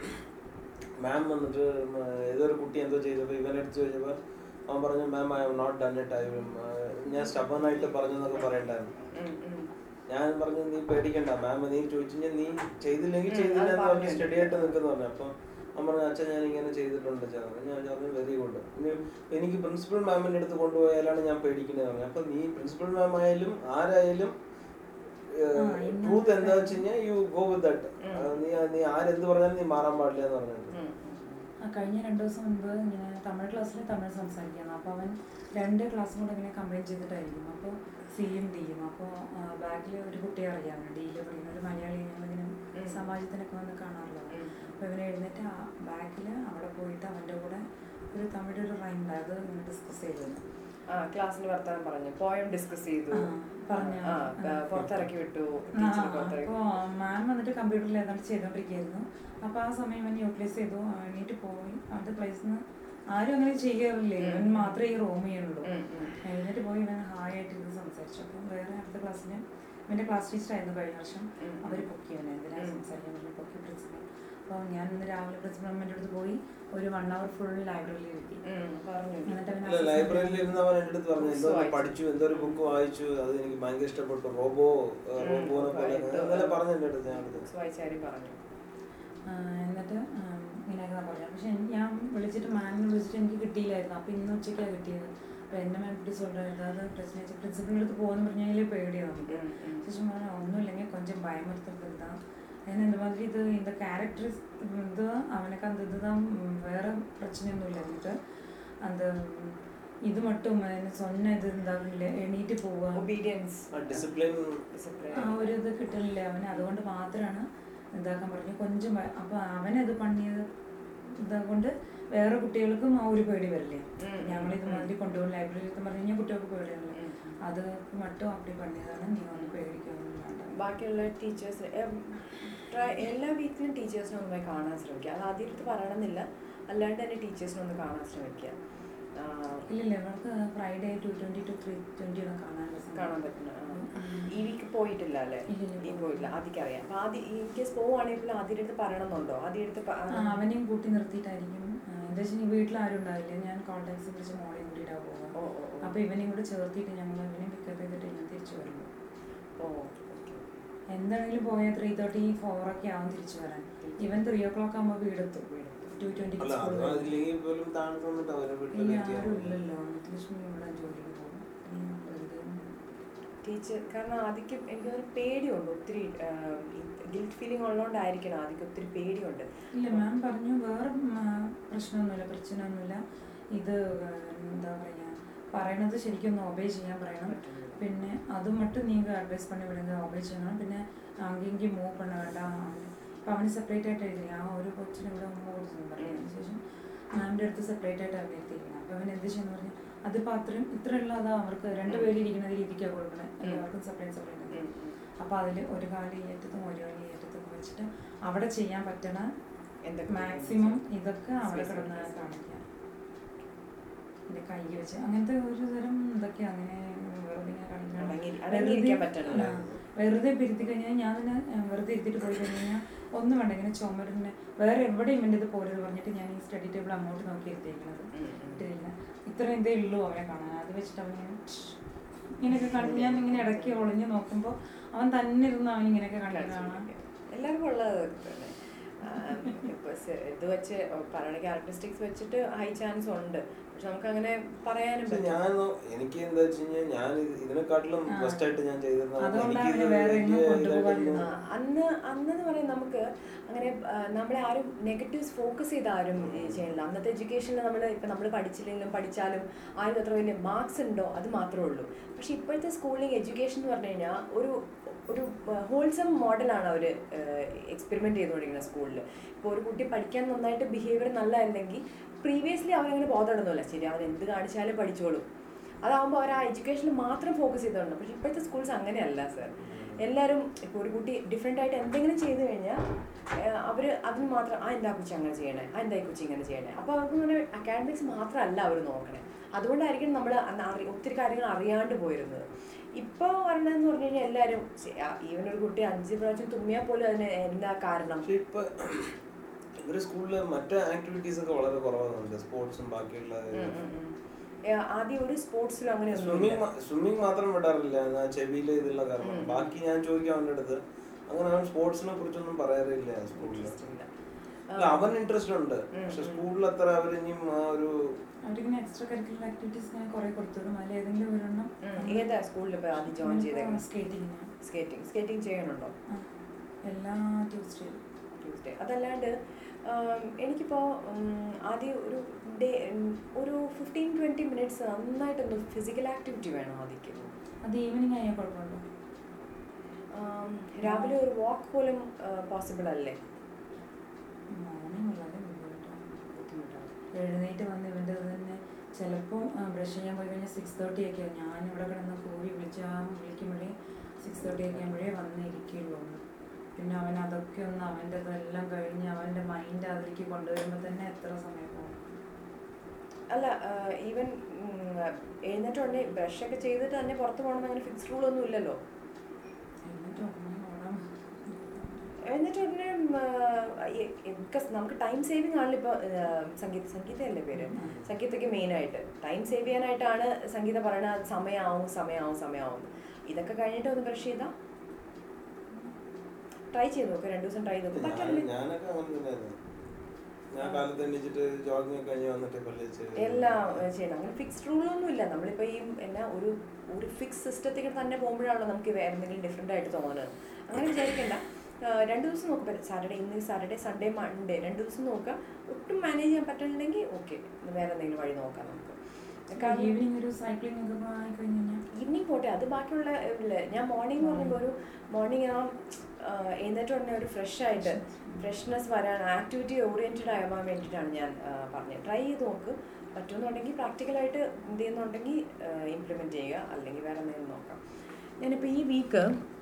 മാം വന്നിട്ട് മ- ഏതൊരു കുട്ടി എന്തോ ചെയ്തപ്പോൾ ഇവൻ എടുത്ത് ചോദിച്ചപ്പോൾ അവൻ പറഞ്ഞു ma'am I have not done it I ഞാൻ stubborn ആയിട്ട് പറഞ്ഞു എന്നൊക്കെ പറയണ്ടായിരുന്നു ഉം, ഉം. ഞാൻ പറഞ്ഞു നീ പേടിക്കണ്ട മാം നീ ചോദിച്ചു കഴിഞ്ഞാൽ നീ ചെയ്തില്ലെങ്കിൽ ഉം, ചെയ്തില്ല അത് എന്ന് പറഞ്ഞ് പറഞ്ഞു. സ്റ്റഡി ആയിട്ട് നിൽക്കുന്നു പറഞ്ഞു അപ്പം അവൻ പറഞ്ഞു അച്ഛൻ ഞാൻ ഇങ്ങനെ ചെയ്തിട്ടുണ്ട് ചാ." ഞാൻ പറഞ്ഞു വെരി ഗുഡ് ഇനി എനിക്ക് പ്രിൻസിപ്പൽ മാമിൻ്റെ അടുത്ത് കൊണ്ടുപോയാലാണ് ഞാൻ പേടിക്കുന്നത് പറഞ്ഞു അപ്പം നീ പ്രിൻസിപ്പൽ മാം ആയാലും ആരായാലും ആ, ഇന്ന് ട്രൂത്ത് എന്താ വെച്ച് കഴിഞ്ഞാൽ യു ഗോ വിത്ത് ദാറ്റ് ഉം. നീ നീ ആരെന്ത് പറഞ്ഞാലും നീ മാറാൻ പാടില്ല എന്ന് പറഞ്ഞത് ഉം, ആ കഴിഞ്ഞ രണ്ട് ദിവസം മുൻപ് ഇങ്ങനെ തമിഴ് ക്ലാസ്സിൽ തമിഴ് സംസാരിക്കുകയാണ് അപ്പോൾ അവൻ രണ്ട് ക്ലാസ്സും കൂടെ ഇങ്ങനെ കമ്പൈൻ ചെയ്തിട്ടായിരിക്കും അപ്പോൾ സിയും ഡിയും അപ്പോൾ ബാക്കിൽ ഒരു കുട്ടിയെ അറിയാം ഡിയിൽ പഠിക്കുന്ന ഒരു മലയാളി ഞങ്ങളിങ്ങനെ ഉം. സമാജത്തിനൊക്കെ വന്ന് കാണാറുള്ളത് ഉം. അപ്പോൾ ഇവനെ എഴുന്നേറ്റ് ആ ബാക്കിൽ അവിടെ പോയിട്ട് അവൻ്റെ കൂടെ ഒരു തമിഴ് ഒരു റൈം ഉണ്ട് അത് ഇങ്ങനെ ഡിസ്കസ് ചെയ്തിരുന്നു ആ ക്ലാസ്സിൽ വർത്താനം പറഞ്ഞു പോയം ഡിസ്കസ് ചെയ്തു ആ, പറഞ്ഞു. ആ ആ. പ- പുറത്തിറക്കി വിട്ടു ആ, ടീച്ചർ പുറത്തിറക്കി അപ്പോൾ മാം വന്നിട്ട് കമ്പ്യൂട്ടറിൽ ഏതാണ്ട് ചെയ്തുകൊണ്ടിരിക്കുകയായിരുന്നു അപ്പോൾ ആ സമയം അവൻ യൂട്ടിലൈസ് ചെയ്തു ആ, എണീറ്റ് പോയി അവൻ്റെ പ്ലേസിൽ നിന്ന് ആരും അങ്ങനെ ചെയ്യാറില്ലേ ഉം. ഇവൻ മാത്രമേ ഈ റൂം ചെയ്യുള്ളൂ ഉം, ഉം. എഴുന്നേറ്റ് പോയി ഇവൻ ഹായ് ആയിട്ട് ഇത് സംസാരിച്ചു അപ്പം വേറെ അടുത്ത ക്ലാസ്സിൽ ഇവൻ്റെ ക്ലാസ് ടീച്ചർ ആയിരുന്നു കഴിഞ്ഞ വർഷം ഉം. അവർ പൊക്കി അവനെ എന്തിനാണ് ഉം. സംസാരിക്കാൻ പറ്റും പൊക്കി പ്രിൻസിപ്പൽ അപ്പോൾ ഞാൻ ഇന്ന് രാവിലെ പ്രിൻസിപ്പൽ അമ്മേൻ്റെ അടുത്ത് പോയി ഒരു വൺ അവർ ഫുൾ ലൈബ്രറിയിൽ ഇരുത്തി ഉം, പറഞ്ഞു എന്നിട്ട് അവൻ അല്ല ലൈബ്രറിയിൽ ഇരുന്ന് അവൻ എൻ്റെ അടുത്ത് പറഞ്ഞു എന്തോ ഒന്ന് വായിച്ചു. പഠിച്ചു എന്തോ ഒരു ബുക്ക് വായിച്ചു അത് എനിക്ക് ഭയങ്കര ഇഷ്ടപ്പെട്ടു റോബോ ഉം, റോബോനെ പോലെ വായിച്ചു. ഇന്നലെ പറഞ്ഞു എൻ്റെ അടുത്ത് ഞാൻ അടുത്ത് ബുക്സ് വായിച്ചാരി പറഞ്ഞു ആ, എന്നിട്ട് ഉം, ഇങ്ങനെയൊക്കെ പറഞ്ഞു പക്ഷെ എനിക്ക് ഞാൻ വിളിച്ചിട്ട് മാമിനെ വിളിച്ചിട്ട് എനിക്ക് കിട്ടിയില്ലായിരുന്നു അപ്പോൾ ഇന്ന് ഉച്ചയ്ക്കാണ് കിട്ടിയത് അപ്പോൾ എന്നെ മാം പിടി சொல்கிறேன் ஏதாவது பிரச்சனை പ്രിൻസിപ്പലിൻ്റെ അടുത്ത് പോകുന്ന പറഞ്ഞാൽ പേടിയാണ് നമുക്ക് ഉം, ഉം. ശേഷം പറഞ്ഞു ഒന്നും ഇല്ലെങ്കിൽ கொஞ்சம் பயமுறுத்துறது தான் ஏன்னா இந்த மாதிரி இது இந்த கேரக்டர் இது அவனுக்கு அந்த இதுதான் ம், வேற பிரச்சனைയൊന്നും இல்லாமட்டு அந்த ம், ഇത് മട്ടും അതിന് സ്വന്തം ഇത് എന്താകില്ല എണീറ്റ് പോവുക ഒബീഡിയൻസ് ഡിസിപ്ലിൻ ആ ഒരു ഇത് കിട്ടണില്ല അവന് അതുകൊണ്ട് മാത്രമാണ് ഇതാക്കാൻ പറഞ്ഞു കൊഞ്ചം വ- അപ്പൊ അവനത് പണിയത് ഇതാകൊണ്ട് വേറെ കുട്ടികൾക്കും ആ ഒരു പേടി വരില്ലേ ഉം. ഞങ്ങൾ ഇതുമാതിരി കൊണ്ടുപോകും ലൈബ്രറിയിൽ പറഞ്ഞു കഴിഞ്ഞാൽ കുട്ടികൾക്ക് പേടിയാണല്ലോ അത് മട്ടും അപ്പടി പണിയതാണ് നീ ഒന്ന് പേടിക്കൊന്നും വേണ്ട ബാക്കിയുള്ള ടീച്ചേഴ്സ് എല്ലാ വീട്ടിലും ടീച്ചേഴ്സിനെ ഒന്ന് പോയി കാണാൻ ശ്രമിക്കുക അത് ആദ്യം എടുത്ത് പറയണമെന്നില്ല അല്ലാണ്ട് തന്നെ ടീച്ചേഴ്സിനെ ഒന്ന് കാണാൻ ശ്രമിക്കുക ആ, ഇല്ലില്ല അവൾക്ക് Friday two twenty two three twenty ഒന്ന് കാണാനുള്ള സമയം. കാണാൻ പറ്റുന്ന ആ. ഈ വീക്ക് പോയിട്ടില്ല അല്ലേ ഇല്ലില്ല. ഈ പോയിട്ടില്ല ആദ്യം അറിയാം അപ്പൊ ആദ്യം ഈ കേസ് പോവുകയാണെങ്കിൽ ആദ്യം എടുത്ത് പറയണമെന്നുണ്ടോ ആദ്യം എടുത്ത് പ- ആ, അവനെയും കൂട്ടി നിർത്തിയിട്ടായിരിക്കും ആ, എന്താ വെച്ചാൽ വീട്ടിൽ ആരും ഉണ്ടാവില്ല ഞാൻ കോൺടാക്ട്സ് വിളിച്ച് മോളെയും കൂട്ടിയിട്ടാ ഓ പോവുക ഓ ഓ. അപ്പൊ ഇവനെയും കൂടെ ചേർത്തിട്ട് ഞങ്ങൾ ഇവനെ പിക്കപ്പ് ചെയ്തിട്ട് ഞാൻ തിരിച്ചു വരുള്ളൂ ഓ ഓക്കെ എന്താണെങ്കിലും പോയാൽ ത്രീ തേർട്ടി ഫോർ ഒക്കെ ആവും തിരിച്ചു വരാൻ ഇവൻ ത്രീ ഓ ക്ലോക്ക് ആകുമ്പോൾ വീടെത്തും ടു ട്വന്റി അല്ല അത് അതില്ലെങ്കിൽ പോലും താഴ്ന്നു വന്നിട്ട് അവരെ വീട്ടിൽ ഇനി വെയിറ്റ് ആരും ചെയ്യാൻ ഇല്ലല്ലോ ലക്ഷ്മി ഇവിടെ ജോലിക്ക് പോകും ഇനി വെറുതെ ടീച്ചർ കാരണം ആദ്യം എനിക്ക് ഒരു പേടിയുണ്ട് ഒത്തിരി ഗിൽറ്റ് ഫീലിംഗ് ഉള്ളതുകൊണ്ടായിരിക്കണം ആദ്യം ഒത്തിരി പേടിയുണ്ട് ഇല്ല മാം പറഞ്ഞു വേറെ ഉം, ആ, പ്രശ്നമൊന്നുമില്ല പ്രശ്നമൊന്നുമില്ല ഇത് ആ, എന്താ പറയുക പറയണത് ശരിക്കും ഒന്ന് ഒബേ ചെയ്യാൻ പറയണം പിന്നെ അത് மட்டும் நீங்கள் அட்வைஸ் பண்ணி விடுங்க ஒபே செய்யணும் പിന്നെ அங்கே இங்கேயும் மூவ் பண்ண வேண்டாம் അപ്പം അവന് സെപ്പറേറ്റ് ആയിട്ട് എഴുതി ആ ഒരു കൊച്ചിന് ഇവിടെ ഉമ്മ കൊടുത്തു പറഞ്ഞതിന് ശേഷം മാമിൻ്റെ അടുത്ത് സെപ്പറേറ്റ് ആയിട്ട് അവൻ എത്തിയിരിക്കണം അപ്പം അവൻ എന്ത് ചെയ്യുന്നു പറഞ്ഞു അതിപ്പോൾ അത്രയും ഇത്രയുള്ള അതാ അവർക്ക് രണ്ട് പേര് ഇരിക്കുന്ന രീതിക്കാണ് കൊടുക്കണേ എല്ലാവർക്കും സെപ്പറേറ്റ് സെപ്പറേറ്റ് ഉം, ഉം. അപ്പോൾ അതിൽ ഒരു കാലി ഏറ്റത്തും ഒരു കാലി ഏറ്റത്തും വെച്ചിട്ട് അവിടെ ചെയ്യാൻ പറ്റണ എന്തൊക്കെ മാക്സിമം ഇതൊക്കെ അവിടെ Space കിടന്ന് കൊടുക്കുക. കാണിക്കാം എൻ്റെ കൈ വെച്ച് അങ്ങനത്തെ ഒരു തരം ഇതൊക്കെ അങ്ങനെ വെറുതെ ഇങ്ങനെ കാണിക്കണം. അടങ്ങി- അടങ്ങിയിരിക്കാൻ പറ്റണില്ല. ആ, വെറുതെ പിരുത്തി കഴിഞ്ഞാൽ ഞാൻ തന്നെ ആ, വെറുതെ ഇരുത്തിട്ട് പോയി കഴിഞ്ഞ് കഴിഞ്ഞാൽ ഒന്നും വേണ്ട ഇങ്ങനെ ചുമരിനെ വേറെ എവിടെ ഇവൻ്റെ ഇത് പോരുത് പറഞ്ഞിട്ട് ഞാൻ ഈ സ്റ്റഡി ടേബിൾ അങ്ങോട്ട് നോക്കി എത്തിയിരിക്കുന്നത് ഉം, ഉം. ഇട്ടിരിക്കുന്നത് ഇത്ര എന്തേ ഉള്ളൂ അവനെ കാണാൻ അത് വെച്ചിട്ട് അവനിങ്ങനെ ഛ്, ഇങ്ങനെയൊക്കെ കാണിച്ച് ഞാൻ ഇങ്ങനെ ഇടയ്ക്ക് ഒളിഞ്ഞ് നോക്കുമ്പോൾ അവൻ തന്നെ ഇരുന്ന് അവൻ ഇങ്ങനെയൊക്കെ കാണിക്കുന്നതാണ് എല്ലാവർക്കും ഉള്ളത് തന്നെ ആം, ഇപ്പൊ സെ- ഇത് വെച്ച് പറയുന്ന ക്യാരക്ടറിസ്റ്റിക്സ് വെച്ചിട്ട് ഹൈ ചാൻസ് ഉണ്ട് പക്ഷെ നമുക്ക് അങ്ങനെ പറയാനും പക്ഷെ പറ്റും ഞാൻ എനിക്ക് എന്താ വെച്ച് കഴിഞ്ഞാൽ ഞാൻ ഇത് ഇതിനെക്കാട്ടിലും ആ. ബെസ്റ്റ് ആയിട്ട് ഞാൻ ചെയ്തിരുന്നത് അതുകൊണ്ടാണ് എനിക്കിത് അവനെ വേറെ എങ്ങും വലിയ കൊണ്ടുപോകാൻ ഇതായിട്ടൊന്നും- ആ, അന്ന് അന്നെന്ന് പറയാൻ നമുക്ക് അങ്ങനെ ആ, നമ്മളെ ആരും നെഗറ്റീവ്സ് ഫോക്കസ് ചെയ്ത് ആരും ഏ, ചെയ്യണില്ല അന്നത്തെ എഡ്യൂക്കേഷനിൽ നമ്മൾ ഇപ്പം നമ്മൾ പഠിച്ചില്ലെങ്കിലും പഠിച്ചാലും ആരും അത്ര വലിയ മാർക്സ് ഉണ്ടോ അത് മാത്രമേ ഉള്ളൂ പക്ഷെ ഇപ്പോഴത്തെ സ്കൂളിംഗ് എഡ്യൂക്കേഷൻ എന്ന് പറഞ്ഞു കഴിഞ്ഞാൽ ഒരു ഒരു ഹോൾസം മോഡലാണ് അവർ എക്സ്പെരിമെൻ്റ് ചെയ്തുകൊണ്ടിരിക്കുന്നത് സ്കൂളിൽ ഇപ്പോൾ ഒരു കുട്ടി പഠിക്കാൻ നന്നായിട്ട് ബിഹേവിയർ നല്ലതല്ലെങ്കിൽ പ്രീവിയസ്ലി അവനങ്ങനെ ബോധമിടുന്നില്ല ശരി അവൻ എന്ത് കാണിച്ചാലും പഠിച്ചോളും അതാകുമ്പോൾ അവർ ആ എഡ്യൂക്കേഷനിൽ മാത്രം ഫോക്കസ് ചെയ്തുകൊണ്ട് പക്ഷെ ഇപ്പോഴത്തെ സ്കൂൾസ് അങ്ങനെയല്ല സർ എല്ലാവരും ഇപ്പോൾ ഒരു കുട്ടി ഡിഫറെൻ്റ് ആയിട്ട് എന്തെങ്കിലും ചെയ്തു കഴിഞ്ഞാൽ അവർ അതിന് മാത്രം ആ എന്താ കൊച്ചി അങ്ങനെ ചെയ്യണേ ആ എന്താ ഈ കൊച്ചി ഇങ്ങനെ ചെയ്യണേ അപ്പോൾ അവർക്ക് ഇങ്ങനെ അക്കാഡമിക്സ് മാത്രമല്ല അവർ നോക്കണേ അതുകൊണ്ടായിരിക്കും നമ്മൾ അന്ന് അറി ഒത്തിരി കാര്യങ്ങൾ അറിയാണ്ട് പോയിരുന്നത് ഇപ്പോൾ വരണമെന്ന് പറഞ്ഞു കഴിഞ്ഞാൽ എല്ലാവരും ഈവൻ ഒരു കുട്ടി അഞ്ച് പ്രാവശ്യം തുമ്മിയാൽ പോലും അതിന് എന്താ കാരണം പക്ഷെ ഇപ്പൊ ഇവര് സ്കൂളില് മറ്റു ആക്ടിവിറ്റീസ് ഒക്കെ വളരെ കുറവാകുന്നുണ്ട് സ്പോർട്സും ബാക്കിയുള്ള ഉം, ഉം, ഉം. ഏ, ആദ്യം ഒരു സ്പോർട്സിലും അങ്ങനെ സ്വിമ്മിങ് സ്വിമ്മിങ് മാത്രം വിടാറില്ല എന്നാ ചെവിയില് ഇതുള്ള കാരണം ഉം. ബാക്കി ഞാൻ ചോദിക്കാം അവൻ്റെ അടുത്ത് അങ്ങനെ അവൻ സ്പോർട്സിനെ കുറിച്ചൊന്നും പറയാറില്ല സ്കൂളിൽ അല്ല അവൻ ഇൻട്രസ്റ്റ് ഉണ്ട് പക്ഷെ സ്കൂളിൽ അത്ര അവർ ഇനിയും ആ ഒരു അവരിങ്ങനെ എക്സ്ട്രാ കരിക്കുലർ ആക്ടിവിറ്റീസ് ഇങ്ങനെ കുറേ കൊടുത്തുവിടും അതിൽ ഏതെങ്കിലും ഒരെണ്ണം ഏതാ സ്കൂളിൽ ഇപ്പോൾ ആദ്യം ജോയിൻ ചെയ്തേക്കുന്നത് സ്കേറ്റിംഗ് സ്കേറ്റിംഗ് സ്കേറ്റിംഗ് ചെയ്യണുണ്ടോ എല്ലാ ട്യൂസ്ഡേയും ട്യൂസ്ഡേ അതല്ലാണ്ട് ആം, എനിക്കിപ്പോൾ ആദ്യം ഒരു ഡേ ഒരു ഫിഫ്റ്റീൻ ട്വൻറ്റി മിനിറ്റ്സ് നന്നായിട്ടൊന്ന് ഫിസിക്കൽ ആക്ടിവിറ്റി വേണം ആദ്യം അത് ഈവനിങ് ആയാൽ കുഴപ്പമുണ്ടോ ആം, രാവിലെ ഒരു വാക്ക് പോലും പോസിബിൾ അല്ലേ മോർണിംഗ് വളരെ ബുദ്ധിമുട്ടാണ് എഴുന്നേറ്റ് വന്ന് ഇവൻ്റെ തന്നെ ചിലപ്പോൾ ബ്രഷ് ചെയ്യാൻ പോയി കഴിഞ്ഞാൽ സിക്സ് തേർട്ടി ഒക്കെ ആവും ഞാൻ ഇവിടെ കിടന്ന് കൂവി വിളിച്ചാൽ വിളിക്കുമ്പോഴേ സിക്സ് തേർട്ടി ഒക്കെ ആകുമ്പോഴേ വന്ന് ഇരിക്കുകയുള്ളൂ പിന്നെ അവൻ അതൊക്കെ ഒന്ന് അവൻ്റെ ഇതെല്ലാം കഴിഞ്ഞ് അവൻ്റെ മൈൻഡ് അതിലേക്ക് കൊണ്ടുവരുമ്പോൾ തന്നെ എത്ര സമയം പോകും അല്ല ഈവൻ എഴുന്നേറ്റ് ഉടനെ ബ്രഷൊക്കെ ചെയ്തിട്ട് തന്നെ പുറത്ത് പോകണമെന്ന് അങ്ങനെ ഫിക്സ് റൂളൊന്നും ഇല്ലല്ലോ എന്നിട്ട് ഉടനെ ഓടാൻ എന്നിട്ട് ഉടനെ ബിക്കോസ് നമുക്ക് ടൈം സേവിങ് ആണല്ലോ ഇപ്പോൾ സംഗീത സംഗീതയല്ലേ പേര് സംഗീതയ്ക്ക് മെയിനായിട്ട് ടൈം സേവ് ചെയ്യാനായിട്ടാണ് സംഗീത പറയണത് സമയമാവും സമയമാവും സമയമാവും ഇതൊക്കെ കഴിഞ്ഞിട്ട് ഒന്ന് ബ്രഷ് ചെയ്താൽ ട്രൈ ചെയ്ത് നോക്ക് രണ്ടു ദിവസം ട്രൈ ചെയ്ത് നോക്ക് ഞാൻ- പറ്റില്ല ഞാനൊക്കെ അങ്ങനെ തന്നെയായിരുന്നു ഞാൻ കാലത്ത് എണീച്ചിട്ട് ജോഗിങ് കഴിഞ്ഞ് വന്നിട്ട് പള്ളി എല്ലാം ഏഹ്, ചെയ്യണം അങ്ങനെ ഫിക്സ്ഡ് റൂളൊന്നും ഇല്ല നമ്മളിപ്പോൾ ഈ എന്നാ ഒരു ഒരു ഫിക്സ് സിസ്റ്റത്തിൽ തന്നെ പോകുമ്പോഴാണല്ലോ നമുക്ക് വേറെ എന്തെങ്കിലും ഡിഫറെൻ്റ് ആയിട്ട് തോന്നുന്നത് അങ്ങനെ വിചാരിക്കണ്ട ആഹ്, രണ്ട് ദിവസം നോക്കുക സാറ്റർഡേ ഇന്ന് സാറ്റർഡേ സൺഡേ മൺഡേ രണ്ട് ദിവസം നോക്കുക ഒട്ടും മാനേജ് ചെയ്യാൻ പറ്റുന്നുണ്ടെങ്കിൽ ഓക്കെ വേറെ എന്തെങ്കിലും വഴി നോക്കാം നമുക്ക് കാരണം ഈവനിങ് ഒരു സൈക്ലിംഗ് ഒക്കെ ആയി കഴിഞ്ഞ് കഴിഞ്ഞാൽ ഈവനിങ് പോട്ടെ അത് ബാക്കിയുള്ള ഇല്ല ഞാൻ മോർണിംഗ് എന്ന് പറയുമ്പോൾ ഒരു മോർണിംഗ് ആ എഴുന്നേറ്റ് ഉടനെ ഒരു ഫ്രഷ് ആയിട്ട് ഫ്രഷ്നെസ് വരാൻ ആക്ടിവിറ്റി ഓറിയൻറ്റഡ് ആകാൻ വേണ്ടിയിട്ടാണ് ഞാൻ ആ, പറഞ്ഞത് ട്രൈ ചെയ്ത് നോക്ക് പറ്റുമെന്നുണ്ടെങ്കിൽ പ്രാക്ടിക്കലായിട്ട് എന്ത് ചെയ്യുന്നുണ്ടെങ്കിൽ ഇംപ്ലിമെൻറ്റ് ചെയ്യുക അല്ലെങ്കിൽ വേറെ എന്തെങ്കിലും നോക്കാം ഞാനിപ്പോൾ ഈ വീക്ക്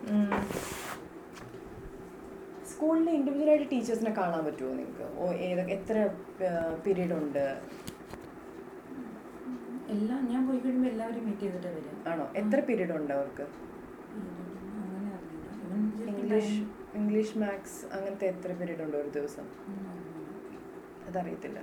സ്കൂളിൽ ഇൻഡിവിജ്വലായിട്ട് ടീച്ചേഴ്സിനെ കാണാൻ പറ്റുമോ നിങ്ങൾക്ക് ഓ ഏതൊക്കെ എത്ര പീരീഡ് ഉണ്ട് എല്ലാം ഞാൻ പോയി കഴിയുമ്പോൾ എല്ലാവരും മീറ്റ് ചെയ്തിട്ട് വരിക ആണോ എത്ര പീരീഡ് ഉണ്ട് അവർക്ക് അങ്ങനെ അറിയില്ല ഇവൻ ശരിക്കും ഇംഗ്ലീഷ് time- ഇംഗ്ലീഷ് മാത്സ് അങ്ങനത്തെ എത്ര പീരീഡ് ഉണ്ട് ഒരു ദിവസം ഒന്നും അറിയില്ല. അതറിയത്തില്ല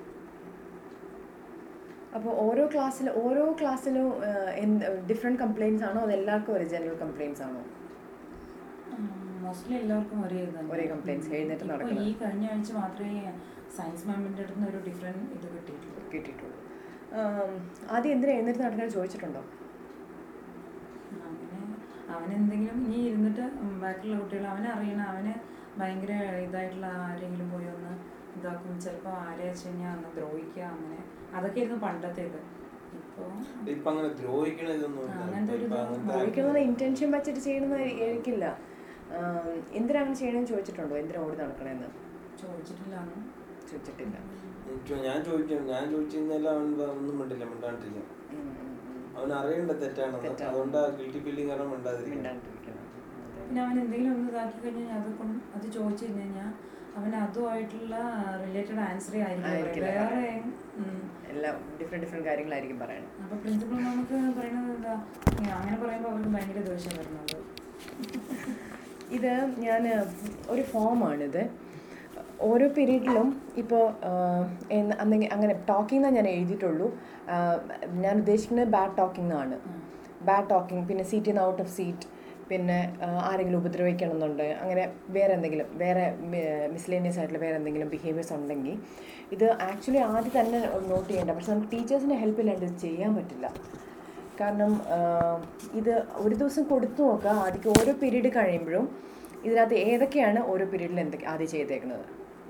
അപ്പോൾ ഓരോ ക്ലാസ്സിൽ ഓരോ ക്ലാസ്സിലും ഡിഫറെൻറ്റ് കംപ്ലയിൻസ് ആണോ അത് എല്ലാവർക്കും ഒരു ജനറൽ കംപ്ലയിൻസ് ആണോ മോസ്റ്റ്ലി എല്ലാവർക്കും ഒരേ ഇത് തന്നെ. ഒരേ complaints, എഴുന്നേറ്റ് ഇപ്പൊ നടക്കണം. ഈ കഴിഞ്ഞ ആഴ്ച മാത്രമേ സയൻസ് മാമിൻ്റെ അടുത്ത് നിന്ന് ഒരു ഡിഫറെൻറ്റ് ഇത് കിട്ടിയിട്ടുള്ളൂ കിട്ടിയിട്ടുള്ളൂ ആം, ആദ്യം എന്തിനാ എഴുന്നേറ്റ് നടക്കാൻ ചോദിച്ചിട്ടുണ്ടോ അങ്ങനെ അവനെന്തെങ്കിലും ഇനി ഇരുന്നിട്ട് ബാക്കിയുള്ള കുട്ടികൾ അവനെ അറിയണം അവന് ഭയങ്കര ഇതായിട്ടുള്ള ആരെങ്കിലും പോയി ഒന്ന് ഇതാക്കും ചിലപ്പോൾ ആരെ വെച്ച് കഴിഞ്ഞാൽ ഒന്ന് ദ്രോഹിക്കുക അങ്ങനെ അതൊക്കെ ആയിരുന്നു പണ്ടത്തെ ഇത് ഇപ്പോൾ ഇപ്പൊ അങ്ങനെ ദ്രോഹിക്കണ ഇതൊന്നും ഇല്ല. അങ്ങനത്തെ ഒരു ഇപ്പൊ ഇത് അങ്ങനത്തെ ചോദിക്കുന്നത് ഇന്റൻഷൻ വെച്ചിട്ട് ചെയ്യുന്നത് ആയിരിക്കില്ല ആം, എന്തിനാ അങ്ങനെ ചെയ്യണമെന്ന് ചോദിച്ചിട്ടുണ്ടോ എന്തിനാ ഓടി നടക്കണമെന്ന് ചോദിച്ചിട്ടില്ല എന്ന് ചോദിച്ചിട്ടില്ല എനിക്ക് ഞാൻ ചോദിക്കും ഞാൻ ചോദിച്ചു കഴിഞ്ഞാൽ അവൻ പ- ഒന്നും മിണ്ടില്ല മിണ്ടാണ്ടിരിക്കും ഉം, ഉം, ഉം. അവൻ അറിയണ്ട തെറ്റാണെന്ന് തെറ്റാണ്. അതുകൊണ്ട് ആ ഗിൽറ്റി ഫീലിംഗ് കാരണം മിണ്ടാതിരിക്കും മിണ്ടാണ്ടിരിക്കണം. അതെ. പിന്നെ അവൻ എന്തെങ്കിലും ഒന്ന് ഇതാക്കി കഴിഞ്ഞാൽ അതൊക്കെ അത് ചോദിച്ചു കഴിഞ്ഞ് കഴിഞ്ഞാൽ അവൻ അതുമായിട്ടുള്ള റിലേറ്റഡ് ആൻസറേ ആയിരിക്കും ആയിരിക്കില്ല വേറെ പറയാൻ. ഉം. എല്ലാം ഡിഫറെന്റ് ഡിഫറെന്റ് കാര്യങ്ങളായിരിക്കും പറയണം അപ്പൊ പ്രിൻസിപ്പൾ നമുക്ക് പറയുന്നത് എന്താ ഈ അങ്ങനെ പറയുമ്പോൾ അവർക്ക് ഭയങ്കര ദേഷ്യം വരുന്നത് ഇത് ഞാൻ ഒരു ഫോമാണിത് ഓരോ പീരീഡിലും ഇപ്പോൾ അന്നെങ്കിൽ അങ്ങനെ ടോക്കിംഗ് എന്നാണ് ഞാൻ എഴുതിയിട്ടുള്ളൂ ആ, ഞാൻ ഉദ്ദേശിക്കുന്നത് ബാഡ് ടോക്കിംഗ് എന്നാണ് ബാഡ് ടോക്കിംഗ് പിന്നെ സീറ്റിൽ നിന്ന് ഔട്ട് ഓഫ് സീറ്റ് പിന്നെ ആ, ആരെങ്കിലും ഉപദ്രവിക്കണം എന്നുണ്ട് അങ്ങനെ വേറെ എന്തെങ്കിലും വേറെ മിസ്ലേനിയസ് ആയിട്ടുള്ള വേറെ എന്തെങ്കിലും ബിഹേവിയേഴ്സ് ഉണ്ടെങ്കിൽ ഇത് ആക്ച്വലി ആദ്യം തന്നെ നോട്ട് ചെയ്യേണ്ട പക്ഷെ നമുക്ക് ടീച്ചേഴ്സിൻ്റെ ഹെൽപ്പ് ഇല്ലാണ്ട് ഇത് ചെയ്യാൻ പറ്റില്ല കാരണം ആ, ഇത് ഒരു ദിവസം കൊടുത്തു നോക്കുക ആദ്യം ഓരോ പീരീഡ് കഴിയുമ്പോഴും ഇതിനകത്ത് ഏതൊക്കെയാണ് ഓരോ പീരീഡിൽ എന്തൊക്കെ ആദ്യം ചെയ്തേക്കുന്നത്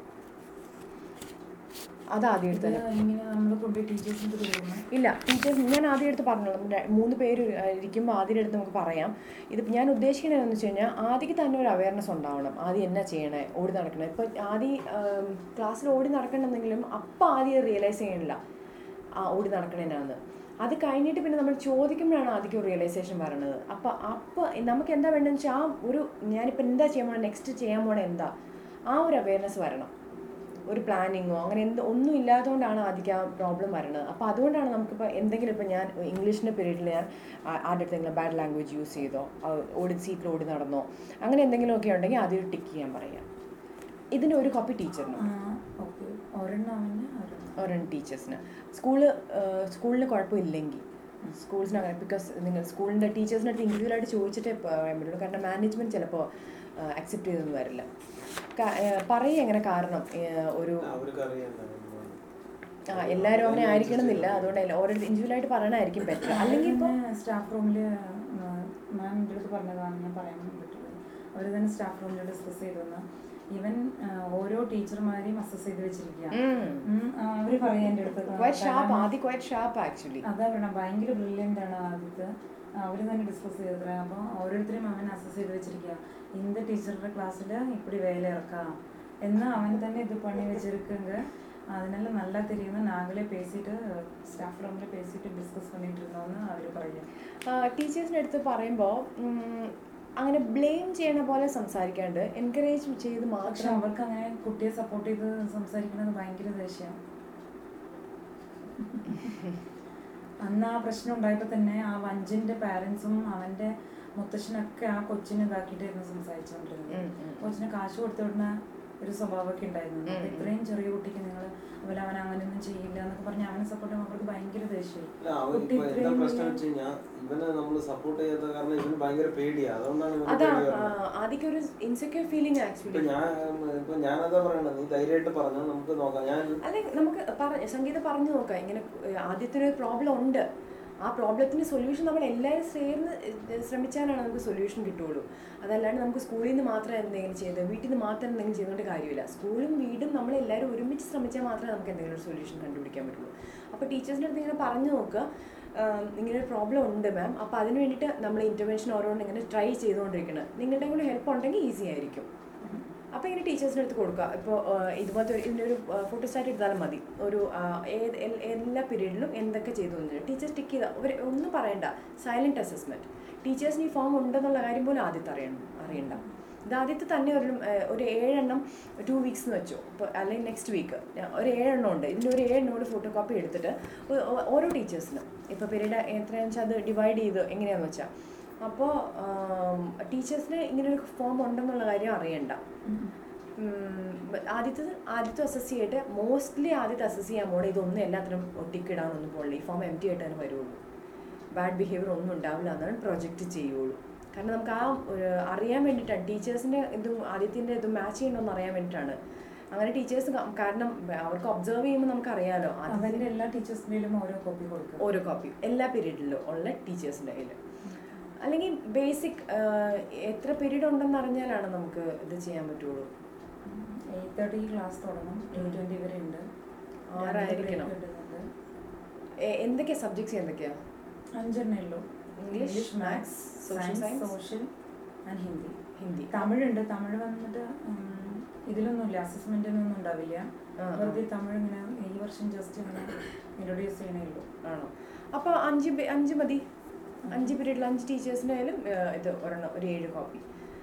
അത് ആദ്യം ഇത് എടുത്ത് ഇങ്ങനെ നമ്മൾ കൊണ്ടുപോയി ടീച്ചേഴ്സിൻ്റെ കൊടുക്കണം ഇല്ല ടീച്ചേഴ്സ് ഞാൻ ആദ്യം എടുത്ത് പറഞ്ഞോളൂ നമ്മുടെ മൂന്ന് പേര് ഇരിക്കുമ്പോൾ ആദ്യം എടുത്ത് നമുക്ക് പറയാം ഇത് ഞാൻ ഉദ്ദേശിക്കുന്നത് എന്താണെന്ന് വെച്ച് കഴിഞ്ഞാൽ ആദ്യം തന്നെ ഒരു അവയർനെസ് ഉണ്ടാവണം ആദ്യം എന്നാ ചെയ്യണേ ഓടി നടക്കണേ ഇപ്പം ആദ്യം ക്ലാസ്സിൽ ഓടി നടക്കണമെന്നെങ്കിലും അപ്പം ആദ്യം റിയലൈസ് ചെയ്യണില്ല ആ ഓടി നടക്കണേനാന്ന് അത് കഴിഞ്ഞിട്ട് പിന്നെ നമ്മൾ ചോദിക്കുമ്പോഴാണ് ആദ്യം റിയലൈസേഷൻ വരണത് അപ്പം അപ്പം നമുക്ക് എന്താ വേണ്ടതെന്ന് വെച്ചാൽ ആ ഒരു ഞാനിപ്പോൾ എന്താ ചെയ്യാൻ പോണേ നെക്സ്റ്റ് ചെയ്യാൻ പോണേ എന്താ ആ ഒരു അവയർനെസ് വരണം ഒരു പ്ലാനിങ്ങോ അങ്ങനെ എന്ത് ഒന്നും ഇല്ലാത്തതുകൊണ്ടാണ് ആദ്യം ആ പ്രോബ്ലം വരുന്നത് അപ്പോൾ അതുകൊണ്ടാണ് നമുക്കിപ്പോൾ എന്തെങ്കിലും ഇപ്പോൾ ഞാൻ ഇംഗ്ലീഷിൻ്റെ പീരീഡിൽ ഞാൻ ആ- ആരുടെ അടുത്തെങ്കിലും ബാഡ് ലാംഗ്വേജ് യൂസ് ചെയ്തോ ആ, ഓടി സീറ്റിൽ ഓടി നടന്നോ അങ്ങനെ എന്തെങ്കിലുമൊക്കെ ഉണ്ടെങ്കിൽ ആദ്യം ടിക്ക് ചെയ്യാൻ പറയാം ഇതിൻ്റെ ഒരു കോപ്പി ടീച്ചറിനും ഓക്കെ ഒരെണ്ണം അവന് ഒരെണ്ണം ഒരെണ്ണം ടീച്ചേഴ്സിന് സ്കൂള് സ്കൂളിന് കുഴപ്പമില്ലെങ്കിൽ സ്കൂൾസിന് അങ്ങനെ ബിക്കോസ് നിങ്ങൾ സ്കൂളിൻ്റെ ടീച്ചേഴ്സിൻ്റെ അടുത്ത് ഇൻഡിവിജ്വലായിട്ട് ചോദിച്ചിട്ടേ പറയാൻ പറ്റുള്ളൂ കാരണം മാനേജ്മെൻറ്റ് ചിലപ്പോൾ അക്സെപ്റ്റ് ചെയ്തൊന്നും വരില്ല പറയുക എങ്ങനെ കാരണം ഏഹ്, ഒരു അവർക്ക് അറിയാം ആ എല്ലാവരും അങ്ങനെ ആയിരിക്കണം എന്നില്ല അതുകൊണ്ട് എല്ലാ- ഓരോ ഇൻഡിവിജ്വലായിട്ട് പറയണമായിരിക്കും ബെറ്റർ അല്ലെങ്കിൽ ഇപ്പോൾ സ്റ്റാഫ് റൂമിൽ മാം എൻ്റെ അടുത്ത് പറഞ്ഞതാണ് ഞാൻ പറയാൻ പറ്റുള്ളത് അവർ തന്നെ സ്റ്റാഫ് റൂമിൽ ഡിസ്കസ് ചെയ്തെന്ന് ഈവൻ ഓരോ ടീച്ചർമാരെയും അസസ് ചെയ്ത് വെച്ചിരിക്കുക അവർ പറയാം എൻ്റെ അടുത്ത് ക്വൈറ്റ് ഷാർപ്പ് കാരണം- ആദ്യം ക്വൈറ്റ് ഷാർപ്പ് ആക്ച്വലി അതാ പറയണം ഭയങ്കര ബ്രില്യൻ്റ് ആണ് ആദ്യത്തെ അവർ തന്നെ ഡിസ്കസ് ചെയ്തത് അപ്പോൾ ഓരോരുത്തരെയും അവൻ അസസ് ചെയ്ത് വെച്ചിരിക്കുക இந்த ടീച്ചറുടെ ക്ലാസ്സിൽ இப்படி வேலை இருக்கா എന്ന് അവൻ തന്നെ ഇത് പണി വെച്ചിരിക്കുங்க அதனால நல்லா தெரியும்னு நாங்களே பேசிட்டு ஸ்டாஃப் ரூம்ல பேசிட்டு டிஸ்கஸ் பண்ணிட்டு இருந்தோம்னு അവർ പറയും ടീച്ചേഴ്സിൻ്റെ അടുത്ത് പറയുമ്പോൾ അങ്ങനെ ബ്ലെയിം ചെയ്യണ പോലെ സംസാരിക്കാണ്ട് എൻകറേജ് ചെയ്ത് പക്ഷെ മാത്രം അവർക്ക് അങ്ങനെ കുട്ടിയെ സപ്പോർട്ട് ചെയ്ത് സംസാരിക്കുന്നത് ഭയങ്കര ദേഷ്യം അന്ന് ആ പ്രശ്നം ഉണ്ടായപ്പോൾ തന്നെ ആ വഞ്ചിന്റെ പാരൻസും അവന്റെ മുത്തശ്ശനൊക്കെ ആ കൊച്ചിനെ ഇതാക്കിയിട്ടായിരുന്നു സംസാരിച്ചുകൊണ്ടിരുന്നത് ഉം, ഉം. കൊച്ചിന് കാശ് കൊടുത്തു വിടുന്ന ഒരു സ്വഭാവമൊക്കെ ഉണ്ടായിരുന്നു ഉം, അപ്പൊ ഉം. ഇത്രയും ചെറിയ കുട്ടിക്ക് നിങ്ങൾ അതുപോലെ അവൻ അങ്ങനെയൊന്നും ചെയ്യില്ല എന്നൊക്കെ പറഞ്ഞ് അവനെ സപ്പോർട്ട് ചെയ്യുമ്പോൾ അവർക്ക് ഭയങ്കര ദേഷ്യം അല്ല അവൻ കുട്ടി ഇപ്പൊ എന്താ ഇത്രയും പ്രശ്നം വലിയ- വെച്ച് കഴിഞ്ഞാൽ ഇവനെ നമ്മൾ സപ്പോർട്ട് ചെയ്യാത്ത കാരണം ഇവന് ഭയങ്കര പേടിയാ അതുകൊണ്ടാണ് ഇവന് അതാ പേടി വരുന്നത്. ആദ്യം ഒരു ഇൻസെക്യൂർ ഫീലിംഗ് ഇപ്പൊ ആക്ച്വലി ഞാൻ ഇപ്പൊ ഞാനതാ പറയണത് നീ ധൈര്യമായിട്ട് പറഞ്ഞോ നമുക്ക് നോക്കാം ഞാൻ അല്ലെ നമുക്ക് പറ സംഗീത പറഞ്ഞു നോക്കാം ഇങ്ങനെ ഏഹ്, ആദ്യത്തെ ഒരു പ്രോബ്ലം ഉണ്ട് ആ പ്രോബ്ലത്തിന് സൊല്യൂഷൻ നമ്മൾ എല്ലാവരും ചേർന്ന് ഏഹ് ശ്രമിച്ചാലാണ് നമുക്ക് സൊല്യൂഷൻ കിട്ടുള്ളൂ അതല്ലാണ്ട് നമുക്ക് സ്കൂളിൽ നിന്ന് മാത്രം എന്തെങ്കിലും ചെയ്ത് വീട്ടിൽ നിന്ന് മാത്രം എന്തെങ്കിലും ചെയ്തുകൊണ്ട് കാര്യമില്ല സ്കൂളും വീടും നമ്മൾ എല്ലാവരും ഒരുമിച്ച് ശ്രമിച്ചാൽ മാത്രമേ നമുക്ക് എന്തെങ്കിലും ഒരു സൊല്യൂഷൻ കണ്ടുപിടിക്കാൻ പറ്റുള്ളൂ അപ്പോൾ ടീച്ചേഴ്സിൻ്റെ അടുത്ത് ഇങ്ങനെ പറഞ്ഞു നോക്കുക ആം, ഇങ്ങനെ ഒരു പ്രോബ്ലം ഉണ്ട് മാം അപ്പോൾ അതിന് വേണ്ടിയിട്ട് നമ്മൾ ഇൻ്റർവെൻഷൻ ഓരോന്നും ഇങ്ങനെ ട്രൈ ചെയ്തുകൊണ്ടിരിക്കണം നിങ്ങളുടെ കൂടെ ഹെൽപ്പ് ഉണ്ടെങ്കിൽ ഈസി ആയിരിക്കും അപ്പോൾ ഇങ്ങനെ ടീച്ചേഴ്സിൻ്റെ അടുത്ത് കൊടുക്കുക ഇപ്പോൾ ഇതുപോലത്തെ ഒരു ഇതിൻ്റെ ഒരു ഫോട്ടോസ്റ്റാറ്റ് എടുത്താലും മതി ഒരു ആ, ഏത് എൽ- എല്ലാ പീരീഡിലും എന്തൊക്കെ ചെയ്തു എന്ന് ടീച്ചേഴ്സ് ടിക്ക് ചെയ്താൽ ഒരു ഒന്നും പറയണ്ട സൈലൻറ്റ് അസസ്മെൻറ്റ് ടീച്ചേഴ്സിന് ഈ ഫോം ഉണ്ടെന്നുള്ള കാര്യം പോലും ആദ്യത്തെ അറിയണം അറിയണ്ട ഇത് ആദ്യത്തെ തന്നെ ഒരു ആ, ഒരു ഏഴെണ്ണം ടു വീക്സ് എന്ന് വെച്ചു ഇപ്പോൾ അല്ലെങ്കിൽ നെക്സ്റ്റ് വീക്ക് ഒരു ഏഴെണ്ണം ഉണ്ട് ഇതിൻ്റെ ഒരു ഏഴെണ്ണം കൂടി ഫോട്ടോ കോപ്പി എടുത്തിട്ട് ഒ- ഒ- ഓരോ ടീച്ചേഴ്സിനും ഇപ്പോൾ പീരീഡ് എത്രയാണെന്ന് വെച്ചാൽ അത് ഡിവൈഡ് ചെയ്ത് എങ്ങനെയാണെന്ന് വെച്ചാൽ അപ്പോൾ ടീച്ചേഴ്സിന് ഇങ്ങനെ ഒരു ഫോം ഉണ്ടെന്നുള്ള കാര്യം അറിയണ്ട ഉം, ആദ്യത്തെ ആദ്യത്തെ അസസ് ചെയ്തിട്ട് മോസ്റ്റ്ലി ആദ്യത്തെ അസസ് ചെയ്യാൻ പോണേ ഇതൊന്നും എല്ലാത്തിനും ഒട്ടിക്കിടാനൊന്നും പോകില്ല ഈ ഫോം എം ടി ആയിട്ട് തന്നെ വരുള്ളൂ ബാഡ് ബിഹേവിയർ ഒന്നും ഉണ്ടാവില്ല എന്നാണ് പ്രൊജക്റ്റ് ചെയ്യുള്ളൂ കാരണം നമുക്ക് ആ ഒരു അറിയാൻ വേണ്ടിയിട്ടാണ് ടീച്ചേഴ്സിൻ്റെ ഇതും ആദ്യത്തിൻ്റെ ഇതും മാച്ച് ചെയ്യണമെന്ന് അറിയാൻ വേണ്ടിയിട്ടാണ് അങ്ങനെ ടീച്ചേഴ്സ് കാരണം അവർക്ക് ഒബ്സർവ് ചെയ്യുമ്പോൾ നമുക്കറിയാലോ ആദ്യത്തെ അതിൻ്റെ എല്ലാ ടീച്ചേഴ്സിൻ്റെയിലും ഓരോ കോപ്പി കൊടുക്കുക ഓരോ കോപ്പി എല്ലാ പീരീഡിലും ഉള്ള ടീച്ചേഴ്സിൻ്റെ കയ്യിൽ അല്ലെങ്കിൽ ബേസിക് എത്ര പീരീഡ് ഉണ്ടെന്ന് അറിഞ്ഞാലാണ് നമുക്ക് ഇത് ചെയ്യാൻ പറ്റുള്ളൂ എയ്റ്റ് തേർട്ടി ക്ലാസ് തുടങ്ങും എയ്റ്റ് ട്വൻറ്റി വരെ ഉണ്ട് ആറായിരിക്കണം. എ- എന്തൊക്കെയാ സബ്ജക്ട്സ് എന്തൊക്കെയാ അഞ്ചെണ്ണേ ഉള്ളൂ English maths social science social and Hindi Hindi തമിഴുണ്ട് തമിഴ് വന്നിട്ട് ഉം, ഇതിലൊന്നുമില്ല അസസ്മെന്റിനൊന്നും ഉണ്ടാവില്ല ആ, ആ. വെറുതെ തമിഴ് ഇങ്ങനെ ഈ വർഷം ജസ്റ്റ് ഇങ്ങനെ ഇൻട്രൊഡ്യൂസ് ചെയ്യണേ ഉള്ളൂ ആണോ അപ്പോൾ അഞ്ച് പേ- അഞ്ച് മതി അഞ്ച് പീരീഡിൽ അഞ്ച് ടീച്ചേഴ്സിൻ്റെ ആയാലും ഇത് ഒരെണ്ണം ഒരു ഏഴ് കോപ്പി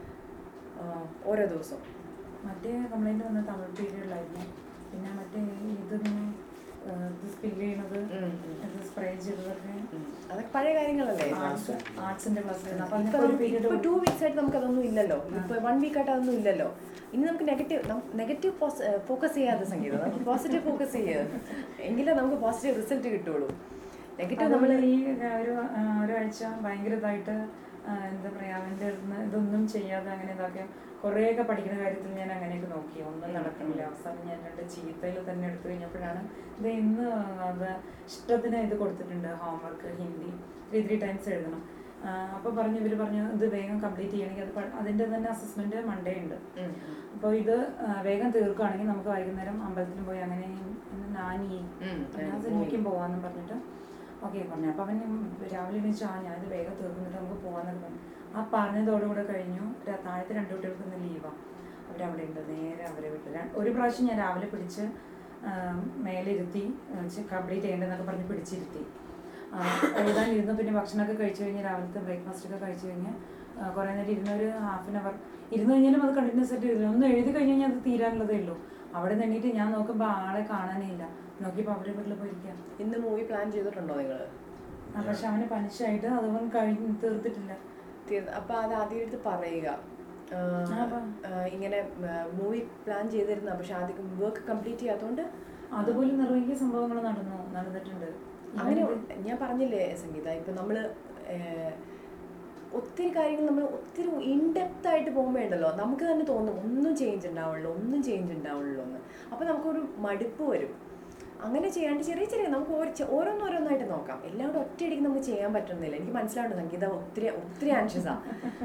ഓരോ ദിവസവും മറ്റേ കംപ്ലൈന്റ് വന്ന തമിഴ് പീരീഡിലായിരുന്നു പിന്നെ മറ്റേ ഇതിങ്ങനെ ഇത് സ്പിൽ ചെയ്യണത് ഉം, ഉം. ഇത് സ്പ്രേ ചെയ്തതൊക്കെ ഉം. അതൊക്കെ പഴയ കാര്യങ്ങളല്ലേ ആർട്സ് ആർട്സിന്റെ ക്ലാസ്സിലായിരുന്നു അപ്പൊ ഇപ്പൊ അതിനൊക്കെ ഒരു നമുക്ക് ഇപ്പൊ ടു പീരീഡ് വീക്സ് ആയിട്ട് നമുക്ക് അതൊന്നും ഇല്ലല്ലോ ഇപ്പൊ വൺ വീക്ക് ആയിട്ട് അതൊന്നും ഇല്ലല്ലോ ഇനി നമുക്ക് നെഗറ്റീവ് നെഗറ്റീവ് ഫോക്കസ് ചെയ്യാതെ സംഗീതം നമുക്ക് പോസിറ്റീവ് ഫോക്കസ് ചെയ്യുക എങ്കിലേ നമുക്ക് പോസിറ്റീവ് റിസൾട്ട് കിട്ടുള്ളൂ നെഗറ്റീവ് നമ്മൾ നമ്മൾ ഈ ഒരു ആ, ഒരാഴ്ച ഭയങ്കര ഇതായിട്ട് ആ, എന്താ പറയാ അവൻ്റെ അടുത്ത് ഇതൊന്നും ചെയ്യാതെ അങ്ങനെ ഇതാക്കി കുറേയൊക്കെ പഠിക്കുന്ന കാര്യത്തിൽ ഞാൻ അങ്ങനെയൊക്കെ നോക്കി ഒന്നും നടക്കണില്ല അവസാനം ഞാൻ രണ്ട് ചീത്തയിൽ തന്നെ എടുത്തു കഴിഞ്ഞപ്പോഴാണ് ഇത് ഇന്ന് അത് ഇഷ്ടത്തിന് ഇത് കൊടുത്തിട്ടുണ്ട് homework Hindi three three times എഴുതണം അപ്പോൾ പറഞ്ഞു ഇവർ പറഞ്ഞു ഇത് വേഗം കംപ്ലീറ്റ് ചെയ്യണമെങ്കിൽ അത് പ- അതിൻ്റെ തന്നെ അസസ്മെൻറ്റ് മൺഡേ ഉണ്ട് അപ്പോൾ ഇത് ആ, വേഗം തീർക്കുകയാണെങ്കിൽ നമുക്ക് വൈകുന്നേരം അമ്പലത്തിൽ പോയി അങ്ങനെ ഇന്ന് നാനി ഉം, ഞാൻ സിനിമയ്ക്കും പോവാന്നും പറഞ്ഞിട്ട് ഓക്കെ പറഞ്ഞു അപ്പോൾ അവൻ രാവിലെ എണീച്ചു ആ ഞാനിത് വേഗം തീർന്നിട്ട് നമുക്ക് പോകാമെന്നൊക്കെ പറഞ്ഞു ആ പറഞ്ഞതോടുകൂടെ കഴിഞ്ഞു ര- താഴത്തെ രണ്ട് കുട്ടികൾക്ക് ഇന്ന് ലീവാണ് അവരവിടെ ഉണ്ട് നേരെ അവരെ വിട്ടു ര- ഒരു പ്രാവശ്യം ഞാൻ രാവിലെ പിടിച്ച് ആ, മേലിരുത്തി കംപ്ലീറ്റ് ചെയ്യേണ്ടതെന്നൊക്കെ പറഞ്ഞ് പിടിച്ചിരുത്തി ആ, എഴുതാനിരുന്നു പിന്നെ ഭക്ഷണമൊക്കെ കഴിച്ചു കഴിഞ്ഞ് രാവിലത്തെ ബ്രേക്ക്ഫാസ്റ്റ് ഒക്കെ കഴിച്ചു കഴിഞ്ഞ് ആ, കുറേ നേരം ഇരുന്ന ഒരു ഹാഫ് ആൻ അവർ ഇരുന്ന് കഴിഞ്ഞാലും അത് കണ്ടിന്യൂസ് ആയിട്ട് ഇരുന്നു ഒന്ന് എഴുതി കഴിഞ്ഞ് കഴിഞ്ഞാൽ അത് തീരാനുള്ളതേ ഉള്ളൂ അവിടെ നിന്നിട്ട് ഞാൻ നോക്കുമ്പോൾ ആളെ കാണാനേ ഇല്ല നോക്കിയപ്പോൾ അവരുടെ വീട്ടിൽ പോയിരിക്കാം ഇന്ന് മൂവി പ്ലാൻ ചെയ്തിട്ടുണ്ടോ നിങ്ങൾ ആ, പക്ഷെ അവന് പനിച്ചായിട്ട് അതുകൊണ്ട് കഴിഞ്ഞ് തീർത്തിട്ടില്ല അപ്പൊ അത് ആദ്യം എടുത്ത് പറയുക ആ, ആ, അപ്പൊ. ആ, ഇങ്ങനെ മൂവി പ്ലാൻ ചെയ്തിരുന്ന പക്ഷെ ആദ്യം വർക്ക് കംപ്ലീറ്റ് ചെയ്യാത്തതുകൊണ്ട് അതുപോലെ നിർവഹിക്കുന്ന സംഭവങ്ങൾ നടന്നു നടന്നിട്ടുണ്ട് അങ്ങനെ ഇവനിത് ഞാൻ പറഞ്ഞില്ലേ സംഗീത ഇപ്പൊ നമ്മള് ഏഹ്, ഒത്തിരി കാര്യങ്ങൾ നമ്മൾ ഒത്തിരി ഇൻഡെപ്ത് ആയിട്ട് പോകുമ്പോൾ ഉണ്ടല്ലോ നമുക്ക് തന്നെ തോന്നും ഒന്നും ചേഞ്ച് ഉണ്ടാവുള്ളൂ ഒന്നും ചേഞ്ച് ഉണ്ടാവുള്ളൂ എന്ന് അപ്പോൾ നമുക്കൊരു മടുപ്പ് വരും അങ്ങനെ ചെയ്യാണ്ട് ചെറിയ ചെറിയ നമുക്ക് ഓരോ ചെ- ഓരോന്നോരോന്നായിട്ട് നോക്കാം എല്ലാം കൂടെ ഒറ്റയടിക്ക് നമുക്ക് ചെയ്യാൻ പറ്റുന്നില്ല എനിക്ക് മനസ്സിലാവുണ്ട് സംഗീത ഒത്തിരി ഒത്തിരി ആൻഷ്യസാണ്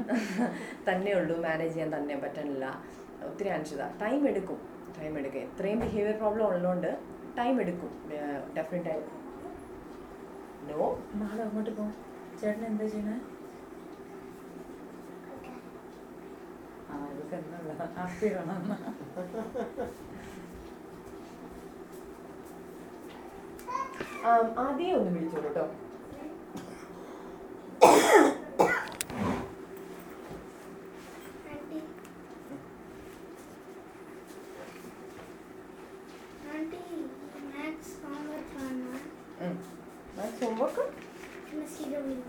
തന്നെ ഉള്ളൂ മാനേജ് ചെയ്യാൻ തന്നെ പറ്റണില്ല ഒത്തിരി ആൻഷ്യസാണ് ടൈം എടുക്കും ടൈം എടുക്കും എത്രയും ബിഹേവിയർ പ്രോബ്ലം ഉള്ളതുകൊണ്ട് ടൈം എടുക്കും ഡെഫിനറ്റ് ആയിട്ട് നോ നാളെ അങ്ങോട്ട് പോ ചേട്ടൻ എന്താ ചെയ്യണേ ആ ഇതൊക്കെ എന്നുള്ള ഹാപ്പി വേണം ആദ്യം ഒന്ന് വിളിച്ചോളൂ കേട്ടോ ആൻറ്റി ആൻറ്റി മാത്സ് ഹോംവർക്ക് ആണ് ഹോംവർക്ക് മിസ് ചെയ്ത വീട്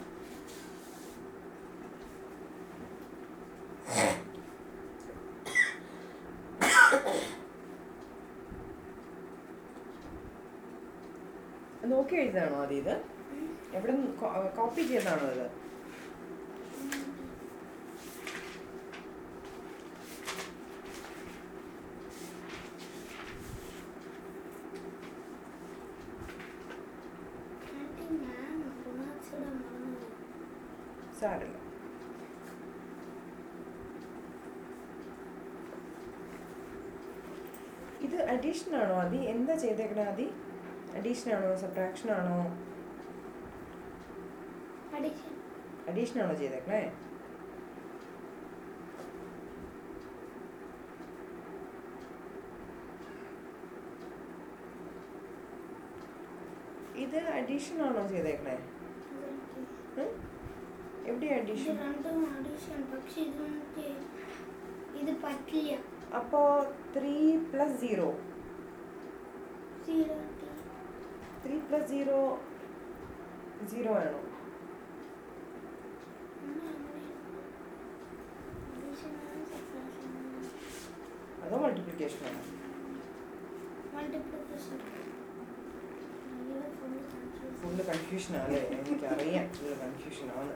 നോക്കി എഴുതാണോ ആദ്യം ഇത് എവിടെ കോപ്പി ചെയ്തതാണോ ഇത് ആൻറ്റി ഞാൻ ഗുണ സാരമില്ല ഇത് അഡീഷൻ ആണോ അതി എന്താ ചെയ്തേക്കണേ അതി അഡീഷൻ ആണോ സബ്ട്രാക്ഷൻ ആണോ അഡിഷൻ അഡീഷൻ ആണോ ചെയ്തേക്കണേ ഇത് അഡീഷൻ ആണോ ചെയ്തേക്കണേ ഉം? എവിടെയാ ഇത് അഡീഷൻ രണ്ടും അഡിഷൻ പക്ഷെ ഇത് നമുക്ക് ഇത് പറ്റില്ല അപ്പോ three plus zero zero three plus zero zero ആണോ അതോ മൾട്ടിപ്ലിക്കേഷൻ ആണോ multiplication full confuse full confusion ആണല്ലേ എനിക്കറിയാം ഫുള്ള് കൺഫ്യൂഷൻ ആണ്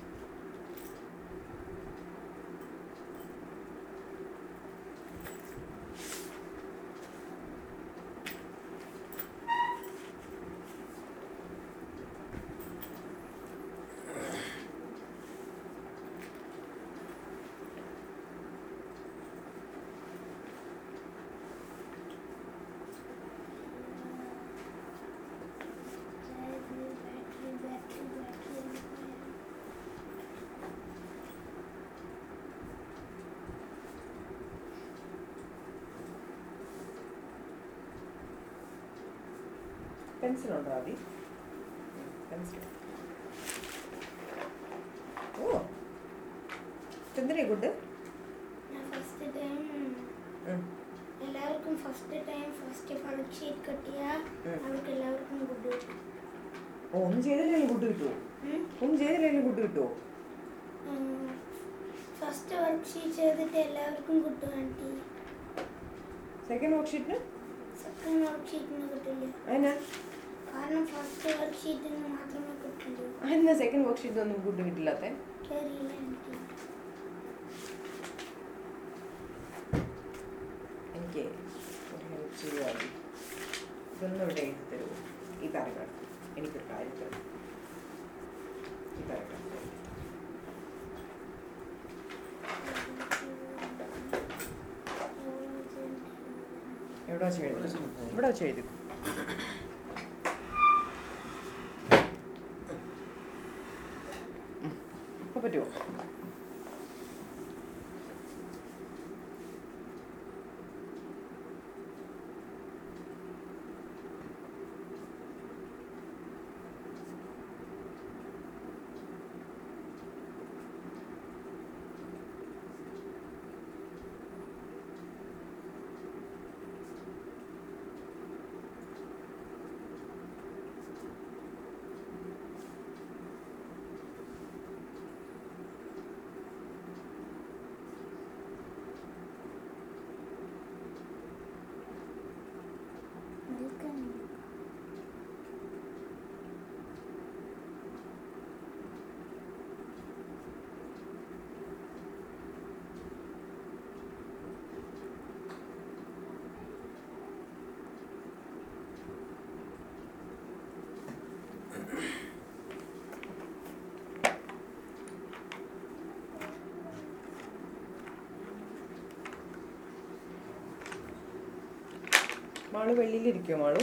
बैटरी बैटरी बैटरी പെൻസിൽ ഉണ്ടോ ആദി പെൻസിൽ ഓ എന്തിനാ ഗുഡ് ഞാൻ ഫസ്റ്റ് ടൈം എല്ലാവർക്കും first time first worksheet കിട്ടിയ ഉം. അവർക്ക് എല്ലാവർക്കും ഗുഡ് കിട്ടും ഓ ഒന്നും ചെയ്തില്ലെങ്കിൽ ഗുഡ് കിട്ടുമോ ഉം. ഒന്നും ചെയ്തില്ലെങ്കിൽ ഗുഡ് കിട്ടുമോ ഫസ്റ്റ് വർക്ക് ഷീറ്റ് ചെയ്തിട്ട് എല്ലാവർക്കും കിട്ടും ആൻറ്റി സെക്കൻഡ് വർക്ക് ഷീറ്റിന് സെക്കൻഡ് വർക്ക് ഷീറ്റിന് കിട്ടില്ല അതിനാ കാരണം ഫസ്റ്റ് വർക്ക് ഷീറ്റിന് മാത്രമേ കിട്ടുള്ളൂ അതിനാ സെക്കൻഡ് വർക്ക് ഷീറ്റ് ഒന്നും ഗുഡ് കിട്ടില്ലാത്ത അറിയില്ല ആൻറ്റി എനിക്ക് ഒരു ഹെൽപ്പ് ചെയ്യുക ആദി ഇതൊന്നും ഇവിടെ എഴുതി തരുമോ ഈ പാരഗ്രാഫ് എനിക്കൊരു കാര്യം തരും ഈ പാരഗ്രാഫ് എവിടെ വെച്ച് എഴുതി ഇവിടെ വെച്ച് എഴുതി ഇപ്പൊ പറ്റുമോ മാളു വെളിയിലിരിക്കുമോ മാളു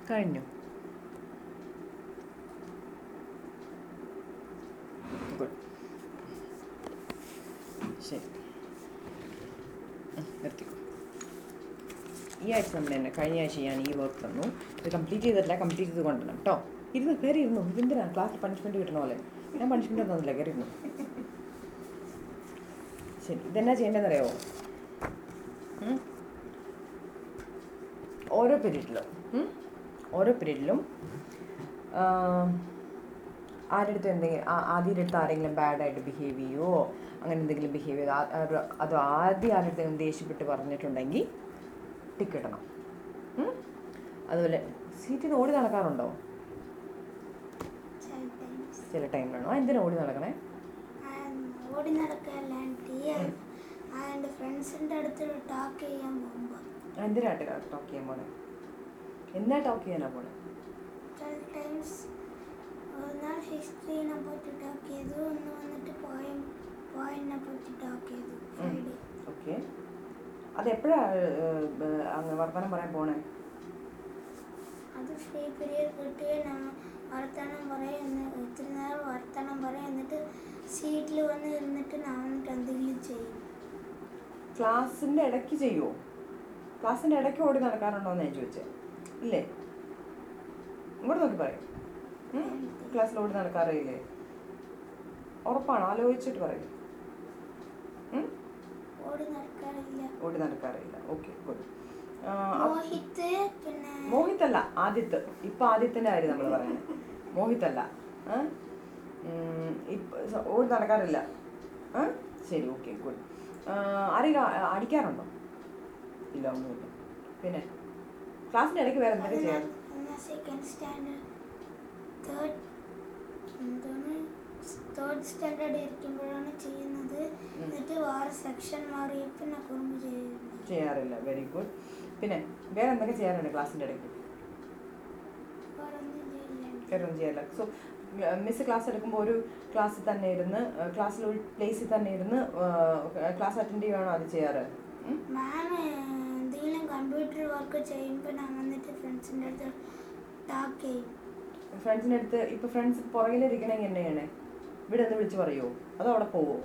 കഴിഞ്ഞു ഗുഡ് ശരി ഉം, നിർത്തിക്കോ ഈ ആഴ്ച നമ്മൾ തന്നെ കഴിഞ്ഞ ആഴ്ച ഞാൻ ഈ വർക്ക് തന്നു ഇത് കംപ്ലീറ്റ് ചെയ്തിട്ടില്ല കംപ്ലീറ്റ് ചെയ്ത് കൊണ്ടുവരണം കേട്ടോ ഇരുന്ന് കയറി ഇരുന്നു ഇതെന്തിനാ ക്ലാസ്സിൽ പണിഷ്മെൻറ്റ് കിട്ടണ പോലെ ഞാൻ പണിഷ്മെൻറ്റ് തന്നില്ല കയറി ഇരുന്നു ശരി ഇതെന്നാ ചെയ്യേണ്ടതെന്ന് അറിയാമോ ഉം? ഓരോ പീരീഡിലും ഓരോ പീരീഡിലും ആരുടെ അടുത്ത് എന്തെങ്കിലും ആദ്യം അടുത്ത് ആരെങ്കിലും ബാഡായിട്ട് ബിഹേവ് ചെയ്യുമോ അങ്ങനെ എന്തെങ്കിലും ബിഹേവ് ചെയ്തോ ആ- ആ- അതോ ആദ്യം ആരുടെ അടുത്ത് ദേഷ്യപ്പെട്ട് പറഞ്ഞിട്ടുണ്ടെങ്കിൽ ടിക്ക് ഇടണം ഉം? അതുപോലെ സീറ്റിൽ ഓടി നടക്കാറുണ്ടോ Sometimes. ചില ടൈമിലാണോ എന്തിനാ ഓടി നടക്കണേ ഞാൻ ഓടി നടക്കല്ല ആൻറ്റി എൻ്റെ ഫ്രണ്ട്സിൻ്റെ അടുത്ത് ടോക്ക് ചെയ്യാൻ പോകുമ്പോൾ എന്തിനായിട്ട് ടോക്ക് ചെയ്യാൻ പോണേ എന്നാ ടോക്ക് ചെയ്യാനാ പോണേ ചില ടൈംസ് ഒരു നാൾ ഹിസ്റ്ററിനെ പറ്റി ടോക്ക് ചെയ്തു ഒന്ന് വന്നിട്ട് പോയം പോയിനെ പറ്റി ടോക്ക് ചെയ്തു ഫ്രൈഡേ ഓക്കെ അത് എപ്പോഴാ അങ്ങ് വർത്തമാനം പറയാൻ പോണേ അത് ഫ്രീ പീരിയഡ് കിട്ടിയ നമ്മ വർത്തമാനം പറയുന്ന ഇത്തിരി നേരം വർത്തമാനം പറയും എന്നിട്ട് സീറ്റിൽ വന്ന് ഇരുന്നിട്ട് ഞാൻ വന്നിട്ട് എന്തെങ്കിലും ചെയ്യും ക്ലാസ്സിൻ്റെ ഇടയ്ക്ക് ചെയ്യുമോ ക്ലാസ്സിൻ്റെ ഇടയ്ക്ക് ഓടി നടക്കാറുണ്ടോ എന്ന് ഞാൻ ചോദിച്ചത് ഇല്ലേ ഇങ്ങോട്ട് നോക്കി പറയും ക്ലാസ്സിൽ ഓടി നടക്കാറില്ലേ ഉറപ്പാണോ ആലോചിച്ചിട്ട് പറയും ഉം? ഓടി നടക്കാറില്ല ഓടി നടക്കാറില്ല ഓക്കെ ഗുഡ് മോഹിത്ത് പിന്നെ മോഹിത്തല്ല ആദിത്ത് ഇപ്പൊ ആദിത്യന്റെ കാര്യം നമ്മൾ പറയുന്നത് മോഹിത്തല്ല ആ? ഉം, ഇപ്പ സ- ഓടി നടക്കാറില്ല ആ ശരി ഓക്കെ ഗുഡ് ആരെങ്കിലും ആ- അടിക്കാറുണ്ടോ ഇല്ല ഒന്നുമില്ല പിന്നെ ക്ലാസ്സിന്റെ ഇടയ്ക്ക് വേറെ എന്തൊക്കെ ചെയ്യാം സെക്കൻഡ് സ്റ്റാൻഡേർഡ് തേർഡ് എന്താണ് തേർഡ് സ്റ്റാൻഡേർഡ് ഇരിക്കുമ്പോഴാണ് ചെയ്യുന്നത് എന്നിട്ട് വേറെ സെക്ഷൻ മാറിയപ്പോൾ പിന്നെ കുറുമ്പ് ചെയ്യുന്നു ചെയ്യാറില്ല വെരി ഗുഡ് പിന്നെ വേറെ എന്തൊക്കെ ചെയ്യാറുണ്ട് ക്ലാസ്സിന്റെ ഇടയ്ക്ക് വേറെ ഒന്നും ചെയ്യില്ല വേറെ ഒന്നും ചെയ്യാറില്ല സോ മിസ് ക്ലാസ് എടുക്കുമ്പോൾ ഒരു ക്ലാസ്സിൽ തന്നെ ഇരുന്ന് ക്ലാസ്സിൽ ഒരു പ്ലേസിൽ തന്നെ ഇരുന്ന് ക്ലാസ് അറ്റൻഡ് ചെയ്യുകയാണോ അത് ചെയ്യാറ് ഉം? മാം എന്തെങ്കിലും കമ്പ്യൂട്ടർ വർക്ക് ചെയ്യുമ്പോൾ ഞാൻ വന്നിട്ട് ഫ്രണ്ട്സിൻ്റെ അടുത്ത് ടോക്ക് ചെയ്യും ഫ്രണ്ട്സിൻ്റെ അടുത്ത് ഇപ്പൊ ഫ്രണ്ട്സ് പുറകിലിരിക്കണമെങ്കിൽ എന്നെ ചെയ്യണേ ഇവിടെ ഒന്ന് വിളിച്ച് പറയുമോ അതോ അവിടെ പോവോ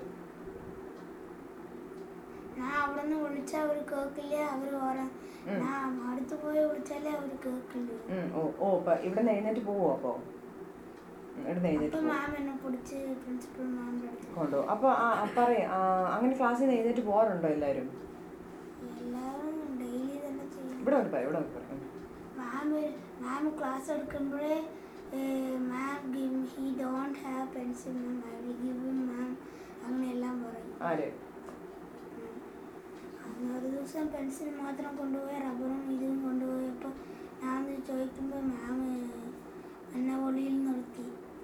ഞാൻ അവിടെ നിന്ന് വിളിച്ചാൽ അവർ കേൾക്കില്ല അവർ ഓരോ ഞാൻ അടുത്ത് പോയി വിളിച്ചാലേ അവർ കേൾക്കില്ല ഉം, ഓ ഓ ഇപ്പൊ ഇവിടെ നിന്ന് എഴുന്നേറ്റ് പോവോ അപ്പോൾ ഇവിടെ നിന്ന് എഴുന്നേറ്റ് അപ്പം പോവോ മാം എന്നെ പിടിച്ച് പ്രിൻസിപ്പൽ മാമിൻ്റെ അടുത്ത് കൊണ്ടോ അപ്പോൾ പറയാം അങ്ങനെ ക്ലാസ്സിൽ നിന്ന് എഴുന്നേറ്റ് പോകാറുണ്ടോ എല്ലാവരും എല്ലാവരും ഡെയിലി തന്നെ ചെയ്യും ഇവിടെ വന്ന് പറയാം ഇവിടെ വന്ന് പറയാം മാം മാം ക്ലാസ് എടുക്കുമ്പോഴേ ma'am give he don't have pencil ma'am I will give ma'am അങ്ങനെയെല്ലാം പറയും ആര് ഉം. അന്ന് ഒരു ദിവസം പെൻസിൽ മാത്രം കൊണ്ടുപോയി റബ്ബറും ഇതും കൊണ്ടുപോയപ്പോൾ ഞാൻ ചോദിക്കുമ്പോൾ മാം എന്നെ ഒളിയിൽ നിർത്തി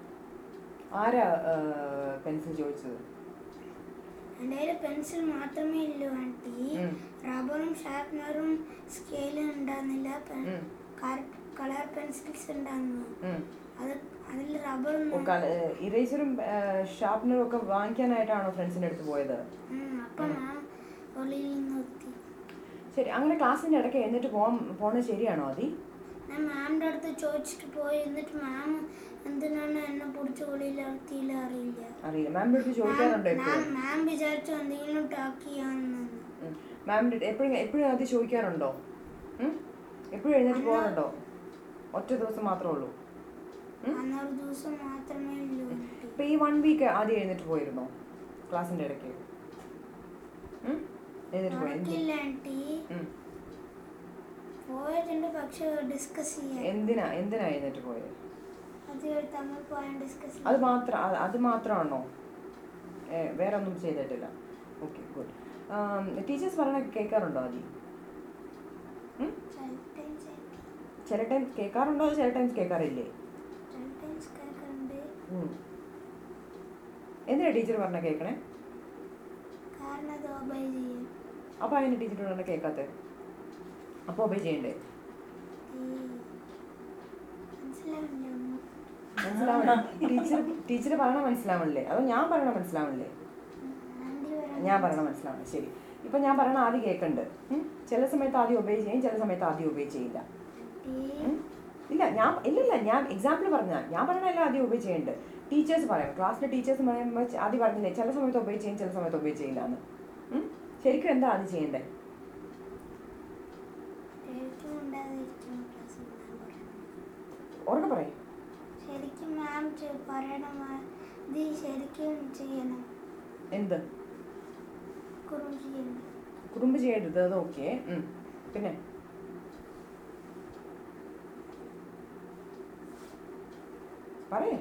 ആരാ പെൻസിൽ ചോദിച്ചത് എൻ്റെ കയ്യിൽ പെൻസിൽ മാത്രമേ ഉള്ളൂ ആൻറ്റി ഉം. റബ്ബറും ഷാർപ്നറും സ്കെയിലും ഉണ്ടായിരുന്നില്ല ഉം. കളർ പെൻസിൽസ് ഉണ്ടായിരുന്നു ഉം. അത് അതിൽ റബ്ബർ ഓ, കല- ഇറേസറും ഷാർപ്പനറും ഒക്കെ വാങ്ങിക്കാനായിട്ടാണോ ഫ്രണ്ട്സിൻ്റെ അടുത്ത് പോയത് അപ്പം മാം ഒളിയിൽ നിർത്തി ശരി അങ്ങനെ ക്ലാസ്സിൻ്റെ ഇടയ്ക്ക് എഴുന്നേറ്റ് പോകാൻ പോണത് ശരിയാണോ അതി ഞാൻ മാമിൻ്റെ അടുത്ത് ചോദിച്ചിട്ട് പോയി എന്നിട്ട് മാം എന്തിനാണ് എന്നെ പിടിച്ച് ഒളിയിൽ നിർത്തിയില്ല അറിയില്ല അറിയില്ല മാമിൻ്റെ അടുത്ത് ചോദിക്കാറുണ്ടോ മാം എപ്പോഴും മാം വിചാരിച്ചു എന്തെങ്കിലും ടോക്ക് ചെയ്യാമെന്ന് മാമിൻ്റെ എപ്പോഴും എപ്പോഴും അത് ചോദിക്കാറുണ്ടോ ഉം? എപ്പോഴും എഴുന്നേറ്റ് പോകാറുണ്ടോ ഒറ്റ ദിവസം മാത്രമേ ഉള്ളൂ അന്നൊരു ദിവസം മാത്രമേ ഉള്ളൂ എനിക്ക്. ഇപ്പം ഈ വൺ വീക്ക് ആദ്യം എഴുന്നേറ്റ് പോയിരുന്നോ ക്ലാസ്സിൻ്റെ ഇടയ്ക്ക് ഉം? എഴുന്നേറ്റ് പോയി എന്ത്? ഉറക്കില്ല ആൻറ്റി ഉം. പോയിട്ടുണ്ട് പക്ഷെ ഡിസ്കസ് ചെയ്യാൻ എന്തിനാ എന്തിനാ എഴുന്നേറ്റ് പോയത് അത് തമ്മിൽ പോയാൽ ഡിസ്കസ് അത് മാത്രം അത് അത് മാത്രമാണോ ഏ, വേറെ ഒന്നും ചെയ്തിട്ടില്ല ഓക്കെ ഗുഡ് ടീച്ചേഴ്സ് പറയണ കേൾക്കാറുണ്ടോ ആദ്യം ഉം? ടൈംസ് ചില ടൈംസ് കേൾക്കാറുണ്ടോ അതോ ചില ടൈംസ് കേൾക്കാറില്ലേ ടൈംസ് കേൾക്കുന്നുണ്ട് ഉം. എന്തിനാ ടീച്ചർ പറഞ്ഞ കേൾക്കണേ കാരണം അത് ഒബൈ ചെയ്യും അപ്പോൾ അതിന് ടീച്ചർ പറഞ്ഞ കേൾക്കാത്തത് അപ്പോൾ ഒബേ ചെയ്യണ്ടേ ഈ മനസ്സിലാവില്ല ഒന്നും മനസ്സിലാവണം ടീച്ചർ ടീച്ചർ പറയണ മനസ്സിലാവണില്ലേ അതോ ഞാൻ പറയണ മനസ്സിലാവണില്ലേ ആൻറ്റി വരാൻ ഞാൻ പറയണ മനസ്സിലാവണം ശരി ഇപ്പം ഞാൻ പറയണ ആദ്യം കേൾക്കണ്ട് ഉം? ചില സമയത്ത് ആദ്യം ഒബേ ചെയ്യും ചില സമയത്ത് ആദ്യം ഒബേ ചെയ്യില്ല ആൻറ്റി ഉം? ഇല്ല ഞാൻ ഇല്ലില്ല ഞാൻ എക്സാമ്പിൾ പറഞ്ഞ ഞാൻ പറഞ്ഞല്ല ആദ്യം ഒബേ ചെയ്യേണ്ടത് ടീച്ചേഴ്സ് പറയാം ക്ലാസ്സിലെ ടീച്ചേഴ്സ് പറയുമ്പോൾ ആദ്യം പറഞ്ഞില്ലേ ചില സമയത്ത് ഒബേ ചെയ്യും ചില സമയത്ത് ഒബേ ചെയ്യില്ല എന്ന് ഉം? ശരിക്കും എന്താ ആദ്യം ചെയ്യേണ്ടത് ശരിക്കും ഉണ്ടാതിരിക്കും ക്ലാസ്സിൽ മാം പറയുന്നത് ഉറക്കെ പറയും ശരിക്കും മാം പറയണം മാം, ഇത് ശരിക്കും ചെയ്യണം എന്ത് കുറും ചെയ്യണം കുറുമ്പ് ചെയ്യരുത് അത് ഓക്കെ പിന്നെ പറയേ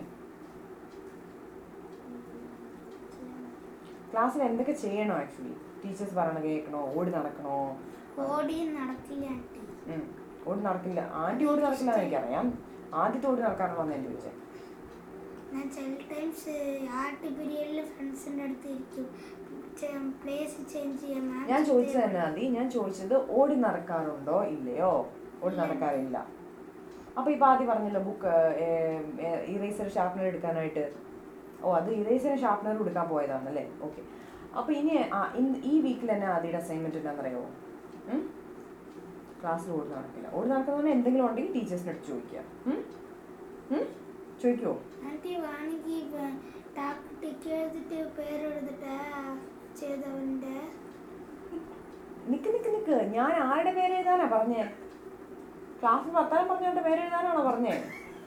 ക്ലാസ്സിൽ എന്തൊക്കെ ചെയ്യണോ ആക്ച്വലി ടീച്ചേഴ്സ് പറയണ കേൾക്കണോ ഓടി നടക്കണോ ഓടി നടക്കില്ല ആൻറ്റി ഉം. ഓടി നടക്കില്ല ആൻറ്റി ഓടി നടക്കില്ല എന്ന് എനിക്കറിയാം ആദ്യത്തെ ഓടി നടക്കാറുണ്ടോ എന്ന് ചോദിച്ചത് ഞാൻ ചില ടൈംസ് ആർട്ട് പീരിയഡിൽ ഫ്രണ്ട്സിൻ്റെ അടുത്ത് ഇരിക്കും പ്ലേസ് ചേഞ്ച് ചെയ്യാൻ മാം ഞാൻ ചോദിച്ചത് തന്നെ ആദ്യം ഞാൻ ചോദിച്ചത് ഓടി നടക്കാറുണ്ടോ ഇല്ലയോ ഓടി നടക്കാറില്ല അപ്പൊ ഇപ്പൊ ആദ്യം പറഞ്ഞല്ലോ ബുക്ക് ഇറേസർ ഷാർപ്നർ എടുക്കാനായിട്ട് ഓ അത് ഇറേസർ ഷാർപ്നർ എടുക്കാൻ പോയതാണല്ലേ ഓക്കെ അപ്പൊ ഇനി ആ, ഇന്ന് ഈ വീക്കിൽ തന്നെ ആദ്യയുടെ അസൈൻമെന്റ് എന്താണെന്നറിയാമോ ക്ലാസ്സിൽ ഓടി നടക്കില്ല ഓടി നടക്കുന്ന എന്തെങ്കിലും ഉണ്ടെങ്കിൽ ടീച്ചേഴ്സിനെ അടുത്ത് ചോദിക്കുക ഉം? ഉം? ചോദിക്കുവോ ആൻറ്റി വേണമെങ്കിൽ ടാക്ക് ടിക്ക് എഴുതിട്ട് പേരെഴുതിട്ട് ചെയ്തവൻ്റെ നിക്ക് നിക്ക് നിക്ക് ഞാൻ ആരുടെ പേര് എഴുതാനാ പറഞ്ഞേ ക്ലാസ്സിൽ വർത്താനം പറഞ്ഞവന്റെ പേര് എഴുതാനാണോ പറഞ്ഞേ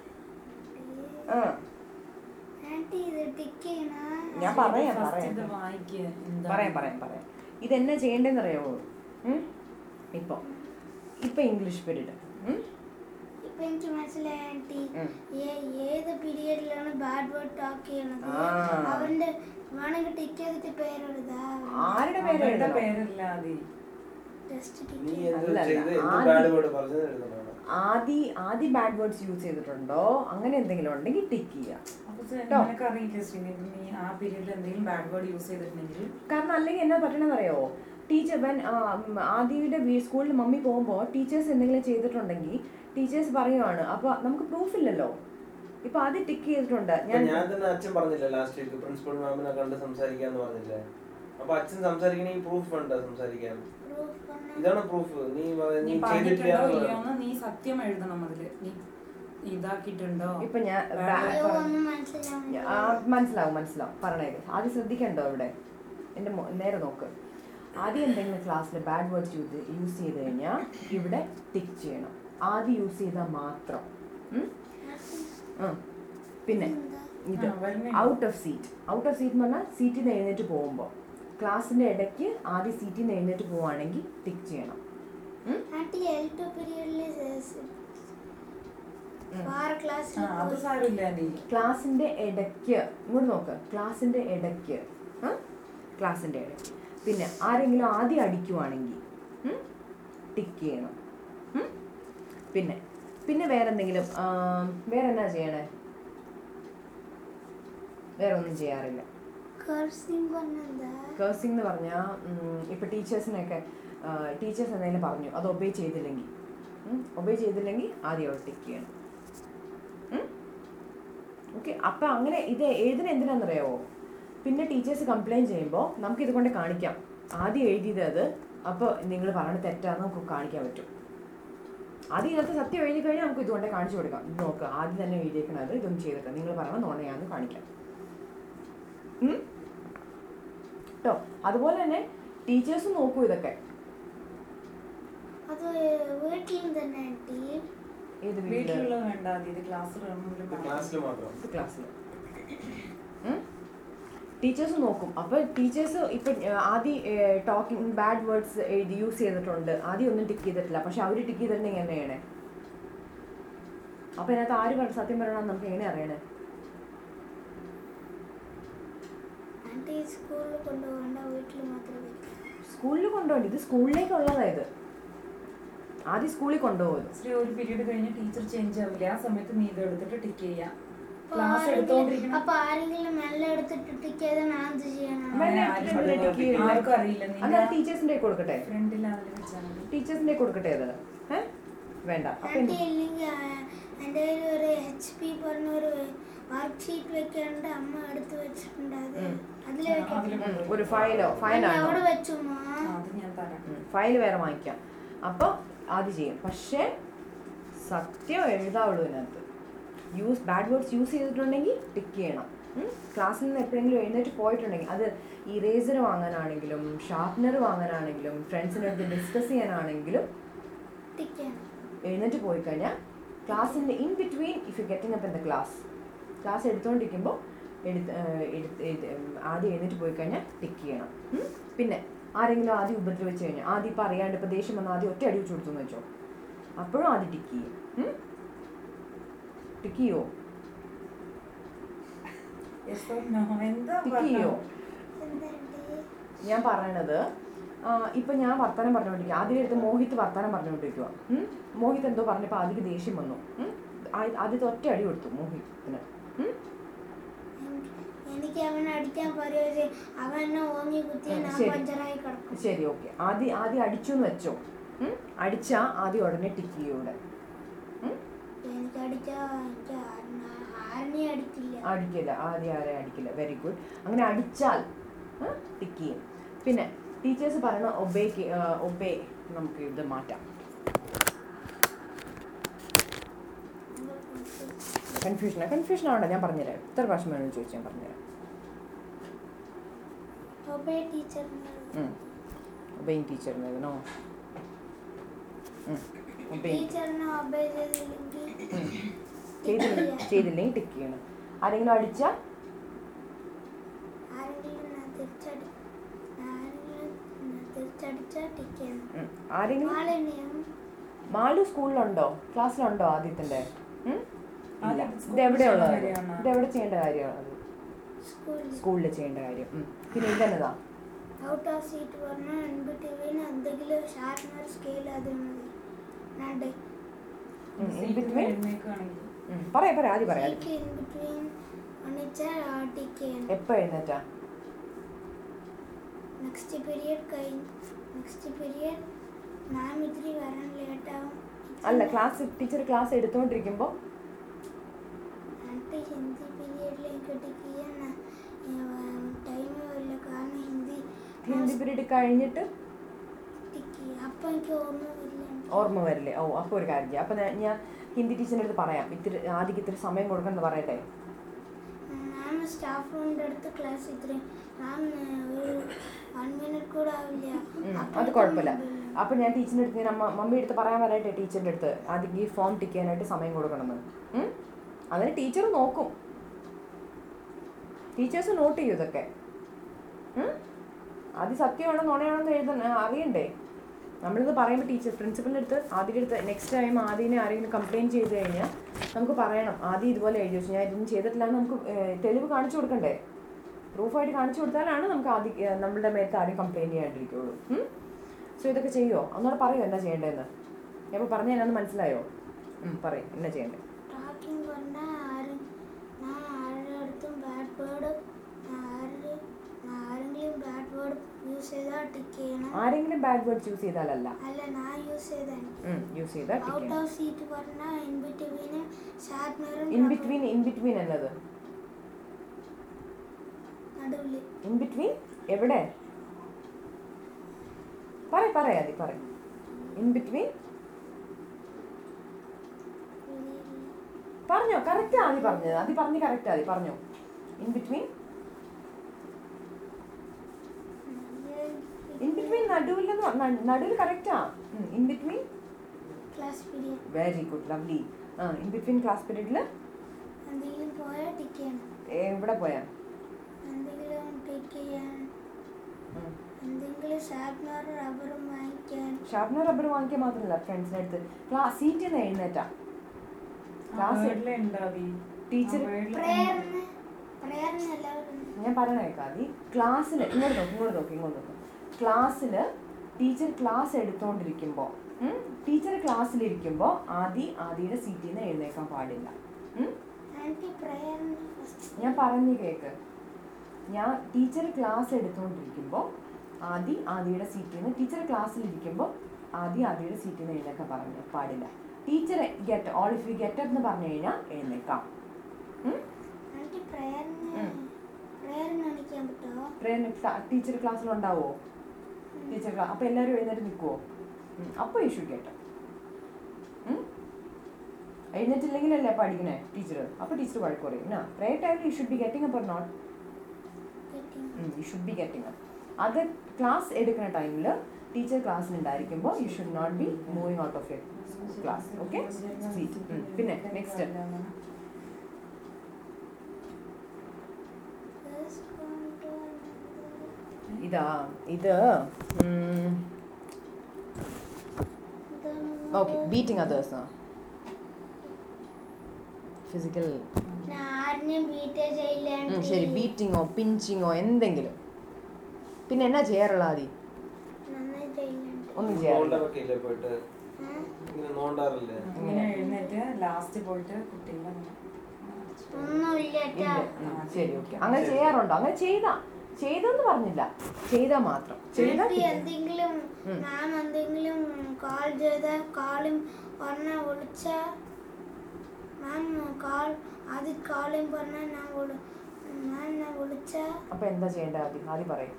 ആ ആൻറ്റി ഇത് ടിക്ക് ചെയ്യണം ഞാൻ പറയാം First പറയാം ഇത് വായിക്ക് എന്താ പറയാം പറയാം പറയാം ഇതെന്നാ ചെയ്യേണ്ടതെന്ന് അറിയാമോ ഉം? ഇപ്പൊ ഇപ്പൊ ഇംഗ്ലീഷ് പീരീഡ് ഇപ്പൊ എനിക്ക് മനസ്സിലായി ആൻറ്റി ഉം. ഏ- ഏത് പീരിയഡിലാണ് ബാഡ് വേർഡ് ടോക്ക് ചെയ്യണത് ആ. അവന്റെ വേണമെങ്കിൽ ടിക്ക് ചെയ്തിട്ട് പേരെഴുതാ ആരുടെ പേര് അവരുടെ എഴുതണം പേരല്ല ആദി ജസ്റ്റ് നീ ടിക്ക് എന്ത് അല്ലല്ല, ചെയ്ത് എന്ത് ആദ്യം- ബാഡ് വേർഡ് പറഞ്ഞത് എഴുതണം ആദ്യ ആദ്യ ബാഡ് വേർഡ്സ് യൂസ് ചെയ്തിട്ടുണ്ടോ അങ്ങനെ എന്തെങ്കിലും ഉണ്ടെങ്കിൽ ടിക്ക് ചെയ്യുക അപ്പൊ സെ- ട്ടോ. നിനക്ക് അറിയില്ല ശ്രീനിധി നീ ആ പീരീഡിൽ എന്തെങ്കിലും ബാഡ് വേർഡ് യൂസ് ചെയ്തിട്ടുണ്ടെങ്കിൽ കാരണം അല്ലെങ്കിൽ എന്നാ പറ്റണമെന്ന് അറിയാമോ ടീച്ചർ വൻ ആദ്യയുടെ സ്കൂളിൽ മമ്മി പോകുമ്പോൾ ടീച്ചേഴ്സ് എന്തെങ്കിലും ചെയ്തിട്ടുണ്ടെങ്കിൽ ടീച്ചേഴ്സ് പറയുവാണ് അപ്പൊ നമുക്ക് പ്രൂഫ് ഇല്ലല്ലോ ഇപ്പൊ ആദ്യം ടിക്ക് ചെയ്തിട്ടുണ്ട് ഇപ്പൊ ഞാൻ ഞാൻ തന്നെ അച്ഛൻ പറഞ്ഞില്ലേ ലാസ്റ്റ് വീക്ക് പ്രിൻസിപ്പൽ മാമിനെ കണ്ട് സംസാരിക്കാന്ന് പറഞ്ഞില്ലേ അപ്പൊ അച്ഛൻ സംസാരിക്കണമെങ്കിൽ പ്രൂഫ് വേണ്ട സംസാരിക്കാൻ പ്രൂഫ് பண்ண ഇതാണ് പ്രൂഫ് നീ പറ- നീ നീ പറഞ്ഞിട്ടുണ്ടോ ചെയ്തിട്ടില്ല ഇല്ലയോന്ന് നീ സത്യം എഴുതണം അതില് നീ ഇതാക്കിയിട്ടുണ്ടോ ഇപ്പൊ ഞാൻ Bad ബാ- word അയ്യോ പറഞ്ഞു. ഒന്നും മനസ്സിലാവുന്നില്ല ആ, മനസ്സിലാവും മനസ്സിലാവും പറഞ്ഞേക്ക് ആദ്യം ശ്രദ്ധിക്കണ്ടോ ഇവിടെ എൻ്റെ മോ- നേരെ നോക്ക് ആദ്യം എന്തെങ്കിലും ക്ലാസ്സിൽ ബാഡ് വേർഡ്സ് യൂസ് യൂസ് ചെയ്ത് കഴിഞ്ഞാൽ ഇവിടെ ടിക്ക് ചെയ്യണം ആദ്യം യൂസ് ചെയ്താൽ മാത്രം ഉം? ആ. പിന്നെ ഇത് ആ, വരുന്നുണ്ട്. Out of seat out of seat എന്ന് പറഞ്ഞാൽ സീറ്റിൽ നിന്ന് എഴുന്നേറ്റ് പോകുമ്പോൾ ക്ലാസ്സിൻ്റെ ഇടയ്ക്ക് ആദ്യം സീറ്റിൽ നിന്ന് എഴുന്നേറ്റ് പോവുകയാണെങ്കിൽ ടിക്ക് ചെയ്യണം ഉം? ആൻറ്റി എൽ ടു പീരിയഡിൽ വേറെ ആ ക്ലാസ്സിൽ അത് സാരമില്ല ആൻറ്റി ക്ലാസ്സിൻ്റെ ഇടയ്ക്ക് ഇങ്ങോട്ട് നോക്ക് ക്ലാസ്സിൻ്റെ ഇടയ്ക്ക് ആ? ക്ലാസ്സിൻ്റെ ഇടയ്ക്ക് പിന്നെ ആരെങ്കിലും ആദ്യം അടിക്കുവാണെങ്കിൽ ടിക്ക് ചെയ്യണം ഉം? പിന്നെ പിന്നെ വേറെ എന്തെങ്കിലും ആ, വേറെ എന്നാ ചെയ്യണേ വേറെ ഒന്നും ചെയ്യാറില്ല കർസിംഗ് പറഞ്ഞെന്താ കേഴ്സിംഗ് എന്ന് പറഞ്ഞാൽ ഇപ്പോൾ ടീച്ചേഴ്സിനൊക്കെ ടീച്ചേഴ്സ് എന്തെങ്കിലും പറഞ്ഞു അത് ഒബേ ചെയ്തില്ലെങ്കിൽ ഒബേ ചെയ്തില്ലെങ്കിൽ ആദ്യം അവിടെ ടിക്ക് ചെയ്യണം ഓക്കെ അപ്പം അങ്ങനെ ഇത് എഴുതുന്ന എന്തിനാണെന്നറിയാവോ പിന്നെ ടീച്ചേഴ്സ് കംപ്ലയിൻറ്റ് ചെയ്യുമ്പോൾ നമുക്ക് ഇത് കൊണ്ട് കാണിക്കാം ആദ്യം എഴുതിയത് അത് അപ്പോൾ നിങ്ങൾ പറഞ്ഞ തെറ്റാന്ന് നമുക്ക് കാണിക്കാൻ പറ്റും ആദ്യം ഇതിനകത്ത് സത്യം എഴുതി കഴിഞ്ഞാൽ നമുക്ക് ഇതുകൊണ്ട് കാണിച്ചു കൊടുക്കാം ഇത് നോക്ക് ആദ്യം തന്നെ എഴുതിയേക്കണത് ഇതൊന്നും ചെയ്തിട്ട് നിങ്ങൾ പറഞ്ഞ നോണയാന്ന് കാണിക്കാം ഉം? കേട്ടോ അതുപോലെ തന്നെ ടീച്ചേഴ്സ് നോക്കൂ ഇതൊക്കെ അത് വീട്ടിൽ തന്നെ ആൻറ്റി ഏത് വീട്ടില് വീട്ടിലുള്ള വേണ്ട ആദി ഇത് ക്ലാസ് റൂമിൽ ക്ലാസ്സിൽ മാത്രം ക്ലാസ്സിൽ ടീച്ചേഴ്സ് നോക്കും അപ്പോൾ ടീച്ചേഴ്സ് ഇപ്പം ഏഹ്, ആദ്യം ടോക്കിംഗ് ബാഡ് വേർഡ്സ് എഴുതി യൂസ് ചെയ്തിട്ടുണ്ട് ആദ്യം ഒന്നും ടിക്ക് ചെയ്തിട്ടില്ല പക്ഷെ അവർ ടിക്ക് ചെയ്തിട്ടുണ്ടെങ്കിൽ എങ്ങനെ ചെയ്യണേ അപ്പോൾ ഇതിനകത്ത് ആര് പറ- സത്യം പറയണമെന്ന് നമുക്ക് എങ്ങനെ അറിയണേ ആൻറ്റി സ്കൂളിൽ കൊണ്ടുപോകണ്ട വീട്ടിൽ മാത്രം വെക്കാം സ്കൂളിൽ കൊണ്ടുപോകണ്ട ഇത് സ്കൂളിലേക്കുള്ളതാ ഇത് ആദ്യം സ്കൂളിൽ കൊണ്ടുപോകും ശ്രീ ഒരു പീരീഡ് കഴിഞ്ഞ് ടീച്ചർ ചേഞ്ച് ആവില്ല ആ സമയത്ത് നീ ഇത് എടുത്തിട്ട് ടിക്ക് ചെയ്യാം അപ്പൊ ക്ലാസ് ആരെങ്കിലും- എടുത്തോണ്ടിരിക്കണം അപ്പൊ ആരെങ്കിലും മെല്ലെ എടുത്തിട്ട് ടിക്ക് ചെയ്താൽ ഞാൻ എന്ത് ചെയ്യണം മെല്ലെ ആരും എടുത്തിട്ട് അത് ടിക്ക് ചെയ്യില്ല. ആർക്കും അറിയില്ല അല്ല നിന്റെ ടീച്ചേഴ്സിൻ്റെ കൊടുക്കട്ടെ ഫ്രണ്ടിൽ അതിൽ വെച്ചാൽ മതി ടീച്ചേഴ്സിൻ്റെ കൊടുക്കട്ടെ അത് ഏ വേണ്ട അപ്പം ആൻറ്റി ഇല്ലെങ്കിൽ എൻ്റെ കയ്യിൽ ഒരു എച്ച് പി പറഞ്ഞ ഒരു വർക്ക് ഷീറ്റ് വെക്കാണ്ട് അമ്മ എടുത്ത് വെച്ചിട്ടുണ്ട് അത് ഉം. അതിൽ ആ, വെക്കാം അതില് ഉം, ഒരു ഫയലോ ഫയലാണോ അവിടെ വെച്ചു മാ ആ, അത് ഞാൻ തരാം ഫയൽ വേറെ വാങ്ങിക്കാം അപ്പോൾ ആദ്യം ചെയ്യും പക്ഷേ സത്യം എഴുതാവുള്ളൂ ഇതിനകത്ത് യൂസ് ബാഡ് വേർഡ്സ് യൂസ് ചെയ്തിട്ടുണ്ടെങ്കിൽ ടിക്ക് ചെയ്യണം ക്ലാസ്സിൽ നിന്ന് എപ്പോഴെങ്കിലും എഴുന്നേറ്റ് പോയിട്ടുണ്ടെങ്കിൽ അത് ഇറേസർ വാങ്ങാനാണെങ്കിലും ഷാർപ്നർ വാങ്ങാനാണെങ്കിലും ഫ്രണ്ട്സിൻ്റെ അടുത്ത് ഡിസ്കസ് ചെയ്യാനാണെങ്കിലും ടിക്ക് ചെയ്യണം എഴുന്നേറ്റ് പോയി കഴിഞ്ഞാൽ ക്ലാസ്സിൻ്റെ in between if you getting up in the class class എടുത്തുകൊണ്ടിരിക്കുമ്പോൾ എടുത്ത് ഏഹ് എടുത്ത് എഴുതി- ഉം, ആദ്യം എഴുന്നേറ്റ് പോയി കഴിഞ്ഞാൽ ടിക്ക് ചെയ്യണം ഉം. പിന്നെ ആരെങ്കിലും ആദ്യം ഉപദ്രവിച്ച് കഴിഞ്ഞാൽ ആദ്യം ഇപ്പം അറിയാണ്ട് ഇപ്പം ദേഷ്യം വന്നാൽ ആദ്യം ഒറ്റ അടി വെച്ച് കൊടുത്തു എന്ന് വെച്ചോ അപ്പോഴും ആദ്യം ടിക്ക് ചെയ്യും ഉം? ടിക്ക് ചെയ്യോ Yes or no? എന്താ ടിക്ക് ചെയ്യോ എന്തുണ്ട് ഞാൻ പറയണത് ആ, ഇപ്പൊ ഞാൻ വർത്തമാനം പറഞ്ഞുകൊണ്ടിരിക്കുക ആദ്യം എടുത്ത് മോഹിത്ത് വർത്തമാനം പറഞ്ഞുകൊണ്ടിരിക്കുക മോഹിത്ത് എന്തോ പറഞ്ഞപ്പോൾ ആദ്യം ദേഷ്യം വന്നു ഉം. ആ- ആദ്യത്തെ ഒറ്റ അടി കൊടുത്തു മോഹിത്തിന് ഉം. എനിക്ക് എനിക്ക് അവനെ അടിക്കാൻ പറയുക അവൻ എന്നെ ഓങ്ങി കുത്തി ഉം, ഞാൻ ശരി. പഞ്ചറായി കിടക്കും ശരി ഓക്കെ ആദ്യം ആദ്യം അടിച്ചു എന്ന് വെച്ചോ ഉം. അടിച്ചാ ആദ്യം ഉടനെ ടിക്ക് ചെയ്യൂടെ എനിക്ക് അടിച്ചാ എനിക്ക് ആരനെ അടിക്കില്ല അടിക്കില്ല ആദ്യം ആരെ അടിക്കില്ല വെരി ഗുഡ് അങ്ങനെ അടിച്ചാൽ ടിക്ക് ചെയ്യും പിന്നെ ടീച്ചേഴ്സ് പറയണ ഒബേക്ക് ഒബേ നമുക്ക് ഇത് മാറ്റാം കൺഫ്യൂഷൻ കൺഫ്യൂഷൻ ആവണ്ട ഞാൻ പറഞ്ഞുതരാം എത്ര പ്രാവശ്യം വേണമെന്ന് ചോദിച്ചാൽ ഞാൻ പറഞ്ഞുതരാം ഒബേ ടീച്ചർ ഒബേയിങ് ടീച്ചറിനോ ഒബേയിങ് ടീച്ചറിനെ ഒബേ ചെയ്തില്ലെങ്കിൽ ചെയ്തില്ലെങ്കിൽ ചെയ്തില്ലെങ്കിൽ ടിക്ക് ചെയ്യണം ആരെങ്കിലും അടിച്ചാൽ ആരെങ്കിലും ഞാൻ തിരിച്ചടി ആരെങ്കിലും ഞാൻ തിരിച്ചടിച്ചാൽ ടിക്ക് ചെയ്യണം ഉം. ആരെങ്കിലും മാളിന്യം മാളു സ്കൂളിലുണ്ടോ ക്ലാസ്സിലുണ്ടോ ആദ്യത്തിൻ്റെ ഇല്ല ആദ്യം ഇത് എവിടെയുള്ളത് സ്കൂളിൽ ചെയ്യേണ്ട കാര്യമാണ്. ഇത് എവിടെ ചെയ്യേണ്ട കാര്യമാണ് സ്കൂളിൽ സ്കൂളിൽ ചെയ്യേണ്ട കാര്യം ഉം. പിന്നെ ഇതെന്നതാ ഔട്ട് ഓഫ് സീറ്റ് പറഞ്ഞാൽ എൺപത് ടിവിന് എന്തെങ്കിലും ഷാർപ്നർ സ്കെയിൽ അത് മതി രണ്ട് ഉം. in സീറ്റിൽ between? എഴുന്നേൽക്കുകയാണെങ്കിൽ ഉം. പറയാ പറയാ ആദ്യം പറയാം സീറ്റ് ഇൻ ബിറ്റ്വീൻ ഒന്നിച്ചാൽ ടിക്ക് ചെയ്യണം എപ്പോൾ എഴുന്നേറ്റാ നെക്സ്റ്റ് പീരിയഡ് കഴിഞ്ഞ് നെക്സ്റ്റ് പീരിയഡ് മാം ഇത്തിരി വരാൻ ലേറ്റാവും അല്ല ക്ലാസ് ടീച്ചർ ക്ലാസ് എടുത്തുകൊണ്ടിരിക്കുമ്പോൾ എന്നിട്ട് ഹിന്ദി പീരിയഡിലേക്ക് ടിക്ക് ചെയ്യാൻ ടൈം വരില്ല കാരണം ഹിന്ദി ഹിന്ദി പീരീഡ് കഴിഞ്ഞിട്ട് ടിക്ക് ചെയ്യും അപ്പം എനിക്ക് ഓർമ്മ വരില്ല ഓർമ്മ വരില്ലേ ഓ അപ്പോൾ ഒരു കാര്യം ചെയ്യാം അപ്പോൾ ഞാൻ ഹിന്ദി ടീച്ചറിൻ്റെ അടുത്ത് പറയാം ഇത്തിരി ആദ്യം ഇത്തിരി സമയം കൊടുക്കണം എന്ന് പറയട്ടെ മാം സ്റ്റാഫ് റൂമിൻ്റെ അടുത്ത് ക്ലാസ് ഇത്രയും മാം ഒരു വൺ മിനിറ്റ് കൂടെ ആവില്ല ഉം, അത് അപ്പോഴേക്കും കുഴപ്പമില്ല mobile ആണ്. അപ്പോൾ ഞാൻ ടീച്ചറിൻ്റെ അടുത്ത് ഞാൻ അമ്മ മമ്മി അടുത്ത് പറയാൻ പറയട്ടെ ടീച്ചറിൻ്റെ അടുത്ത് ആദ്യം ഈ ഫോം ടിക്ക് ചെയ്യാനായിട്ട് സമയം കൊടുക്കണമെന്ന് ഉം? അതിന് ടീച്ചർ നോക്കും ടീച്ചേഴ്സ് നോട്ട് ചെയ്യും ഇതൊക്കെ ഉം? അത് സത്യമാണോ നുണയാണോ എന്ന് എഴുതാൻ അറിയണ്ടേ നമ്മളിത് പറയുമ്പോൾ ടീച്ചർ പ്രിൻസിപ്പലിൻ്റെ അടുത്ത് ആദ്യം അടുത്ത് നെക്സ്റ്റ് ടൈം ആദ്യം ആരെങ്കിലും കംപ്ലയിൻറ്റ് ചെയ്ത് കഴിഞ്ഞാൽ നമുക്ക് പറയണം ആദ്യം ഇതുപോലെ എഴുതി വെച്ചു ഞാൻ ഇതൊന്നും ചെയ്തിട്ടില്ല എന്ന് നമുക്ക് ഏഹ്, തെളിവ് കാണിച്ചു കൊടുക്കണ്ടേ പ്രൂഫായിട്ട് കാണിച്ചു കൊടുത്താലാണ് നമുക്ക് ആദ്യം ഏഹ്, നമ്മളുടെ മേത്ത് ആദ്യം കംപ്ലയിൻറ്റ് ചെയ്യാണ്ടിരിക്കുള്ളൂ സോ ഇതൊക്കെ ചെയ്യുമോ ഒന്നുകൂടെ പറയോ എന്നാ ചെയ്യേണ്ടതെന്ന് ഞാൻ ഇപ്പോൾ പറഞ്ഞ എന്നാന്ന് മനസ്സിലായോ ഉം, പറയും എന്നാ ചെയ്യേണ്ടത് ടാക്കിംഗ് പറഞ്ഞാൽ ആര് ഞാൻ ആരുടെ അടുത്തും ബാഡ് വേർഡ് ആര് ആരെങ്കിലും ബാഡ് വേർഡ് യൂസ് ചെയ്താൽ ടിക്ക് ചെയ്യണം ആരെങ്കിലും ബാഡ് വേർഡ്സ് യൂസ് ചെയ്താലല്ല അല്ല ഞാൻ യൂസ് ചെയ്താൽ യൂസ് ചെയ്താൽ ഔട്ട് ഓഫ് സീറ്റ് പറഞ്ഞാൽ ഇൻ ബിറ്റ്വീന് ഷാർപ്നറും ഇൻ ബിറ്റ്വീൻ ഇൻ ബിറ്റ്വീൻ എന്നത് നടുവിൽ ഇൻ ബിറ്റ്വീൻ എവിടെ പറ പറയാതി പറ ഇൻ ബിറ്റ്വീൻ പറഞ്ഞോ കറക്റ്റ് ആദ്യം പറഞ്ഞത് ആദ്യം പറഞ്ഞ് കറക്റ്റ് ആദ്യം പറഞ്ഞോ ഇൻ ബിറ്റ്വീൻ ഇൻ ബിറ്റ്വീൻ നടുവിൽ നടുവിൽ കറക്റ്റാ in between class period very good lovely ആ ഇൻ ബിറ്റ്വീൻ ക്ലാസ് പീരീഡിൽ എന്തെങ്കിലും പോയാൽ ടിക്ക് ചെയ്യണം എവിടെ പോയാ എന്തെങ്കിലും ടിക്ക് ചെയ്യാൻ ഉം. എന്തെങ്കിലും ഷാർപ്നർ റബ്ബറും വാങ്ങിക്കാൻ ഷാർപ്നർ റബ്ബർ വാങ്ങിക്കാൻ മാത്രമല്ല ഫ്രണ്ട്സിൻ്റെ അടുത്ത് ക്ലാസ് സീറ്റിൽ നിന്ന് എഴുന്നേറ്റാ ക്ലാസ് വേർഡിലെ ഉണ്ടാവി ടീച്ചർ പ്രേയറിന് പ്രേയറിന് എല്ലാവരും ഞാൻ പറയണ കേൾക്കാം ഈ ക്ലാസ്സിൽ ഇങ്ങോട്ട് നോക്ക് ഇങ്ങോട്ട് നോക്ക് ഇങ്ങോട്ട് നോക്ക് ക്ലാസ്സിൽ ടീച്ചർ ക്ലാസ് എടുത്തുകൊണ്ടിരിക്കുമ്പോൾ ടീച്ചർ ക്ലാസ്സിലിരിക്കുമ്പോൾ ആദി ആദിയുടെ സീറ്റിൽ നിന്ന് എഴുന്നേക്കാൻ പാടില്ല ഉം? ആൻറ്റി പ്രേയറിന് ഫസ്റ്റ് ഞാൻ പറഞ്ഞു കേക്ക് ഞാൻ ടീച്ചർ ക്ലാസ് എടുത്തുകൊണ്ടിരിക്കുമ്പോൾ ആദി ആദിയുടെ സീറ്റിൽ നിന്ന് ടീച്ചർ ക്ലാസ്സിലിരിക്കുമ്പോൾ ആദി ആദിയുടെ സീറ്റിൽ നിന്ന് എഴുന്നേക്കാൻ പറഞ്ഞു പാടില്ല teacher get all if you get up എന്ന് പറഞ്ഞു കഴിഞ്ഞാൽ എഴുന്നേക്കാം ഉം? ആൻറ്റി പ്രേയറിന് ഉം. പ്രേയറിന് എണീക്കാൻ പറ്റുമോ പ്രേയറിന് ടീച്ചർ ക്ലാസ്സിലുണ്ടാവോ ടീച്ചർ ക്ലാസ് അപ്പോൾ എല്ലാവരും എഴുന്നേറ്റ് നിൽക്കുമോ അപ്പോൾ ഇഷ്യൂ കേട്ടോ എഴുന്നേറ്റില്ലെങ്കിലല്ലേ അപ്പം അടിക്കണേ ടീച്ചർ അപ്പോൾ ടീച്ചർ വഴക്ക് പറയും ആ പ്രയർ ടൈമിൽ you should be getting up or not you should be getting up അത് ക്ലാസ് എടുക്കുന്ന ടൈമിൽ ടീച്ചർ ക്ലാസ്സിലുണ്ടായിരിക്കുമ്പോൾ you should not be moving out of your class okay seat പിന്നെ നെക്സ്റ്റ് ഇതാ ഇത് ഓക്കെ ബീറ്റിംഗ് അതേഴ്സ് ഫിസിക്കൽ ആരിനെയും ബീറ്റേ ചെയ്യില്ല ശരി ബീറ്റിങ്ങോ പിഞ്ചിങ്ങോ എന്തെങ്കിലും പിന്നെ എന്നാ ചെയ്യാറുള്ള ആദ്യം നന്നായി ചെയ്യില്ല ഒന്നും ചെയ്യാറില്ല നോണ്ടറൊക്കെ ഇല്ലേ പോയിട്ട് ഇങ്ങനെ നോണ്ടാറില്ലേ ഇങ്ങനെ എഴുന്നേറ്റ് ലാസ്റ്റ് പോയിട്ട് കുട്ടികളെ ഒന്നുമില്ല ഇല്ല ഉം, ശരി ഓക്കെ അങ്ങനെ ചെയ്യാറുണ്ടോ അങ്ങനെ ചെയ്താ ചെയ്തെന്ന് പറഞ്ഞില്ല ചെയ്താ മാത്രം ചെയ്താ എനിക്ക് എന്തെങ്കിലും മാം എന്തെങ്കിലും കോൾ ചെയ്ത കോളും പറഞ്ഞ വിളിച്ച മാം കോൾ ആദ്യം കോളിങ് പറഞ്ഞ ഞാൻ വിളി മാം ഞാൻ വിളിച്ച അപ്പൊ എന്താ ചെയ്യേണ്ടത് ആദ്യം ആദ്യം പറയും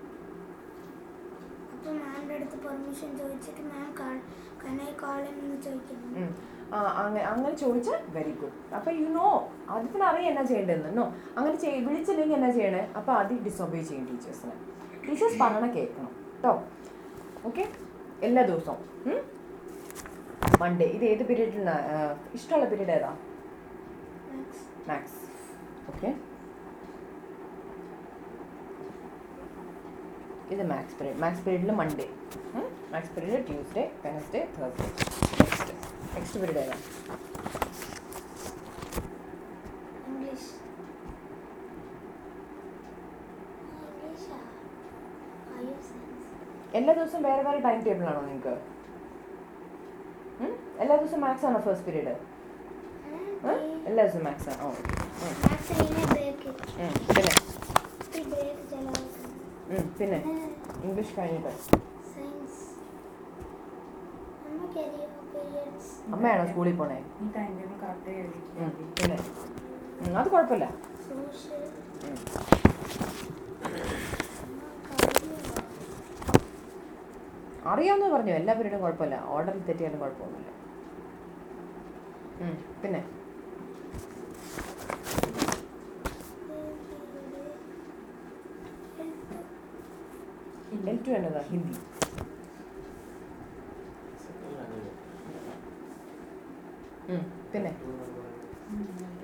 അപ്പൊ മാമിന്റെ അടുത്ത് പെർമിഷൻ ചോദിച്ചിട്ട് മാം കനൈ കോളിംഗ് എന്ന് ചോദിക്കണം ഉം. ആ, അങ്ങനെ അങ്ങനെ ചോദിച്ചാൽ വെരി ഗുഡ് അപ്പൊ യു നോ ആദ്യത്തിന് അറിയാം എന്നാ ചെയ്യേണ്ടതെന്ന് നോ അങ്ങനെ ചെയ് വിളിച്ചില്ലെങ്കിൽ എന്നാ ചെയ്യണേ അപ്പൊ ആദ്യം ഡിസോബേ ചെയ്യും ടീച്ചേഴ്സിനെ ടീച്ചേഴ്സ് പറയണ കേൾക്കണം കേട്ടോ ഓക്കെ എല്ലാ ദിവസവും മൺഡേ ഇത് ഏത് പീരീഡിലാണ് ഇഷ്ടമുള്ള പീരീഡ് ഏതാ മാത്സ് ഓക്കെ ഇത് മാത്സ് പീരീഡ് മാത്സ് പീരീഡിൽ Monday maths period Tuesday Wednesday Thursday next next period ഏതാ ഇംഗ്ലീഷ് ഇംഗ്ലീഷാ അയ്യോ സയൻസ് എല്ലാ ദിവസവും വേറെ വേറെ ടൈം ടേബിൾ ആണോ നിങ്ങൾക്ക് എല്ലാ ദിവസവും മാത്സ് ആണോ ഫസ്റ്റ് പീരീഡ് എല്ലാ ദിവസവും മാത്സ് ആണോ മാത്സ് ഇങ്ങനെ ബ്രേക്ക് പിന്നെ ബ്രേക്ക് ചെലവാക്കണം ഉം, പിന്നെ ഇംഗ്ലീഷ് കഴിഞ്ഞിട്ട് സയൻസ് നമുക്കറിയോ പീരിയഡ്സ് അമ്മയാണോ സ്കൂളിൽ പോണേ ഈ ടൈം ടേബിൾ കറക്റ്റ് ഉം, എഴുതിയിട്ടില്ല പിന്നെ ഉം, അത് കുഴപ്പമില്ല സോഷ്യൽ ഉം. അറിയാമെന്ന് പറഞ്ഞു എല്ലാ പീരീഡും കുഴപ്പമില്ല ഓർഡറിൽ തെറ്റിയാലും കുഴപ്പമൊന്നുമില്ല ഉം, പിന്നെ എൽ ടു എന്നതാ ഹിന്ദി ഉം, പിന്നെ ഉം.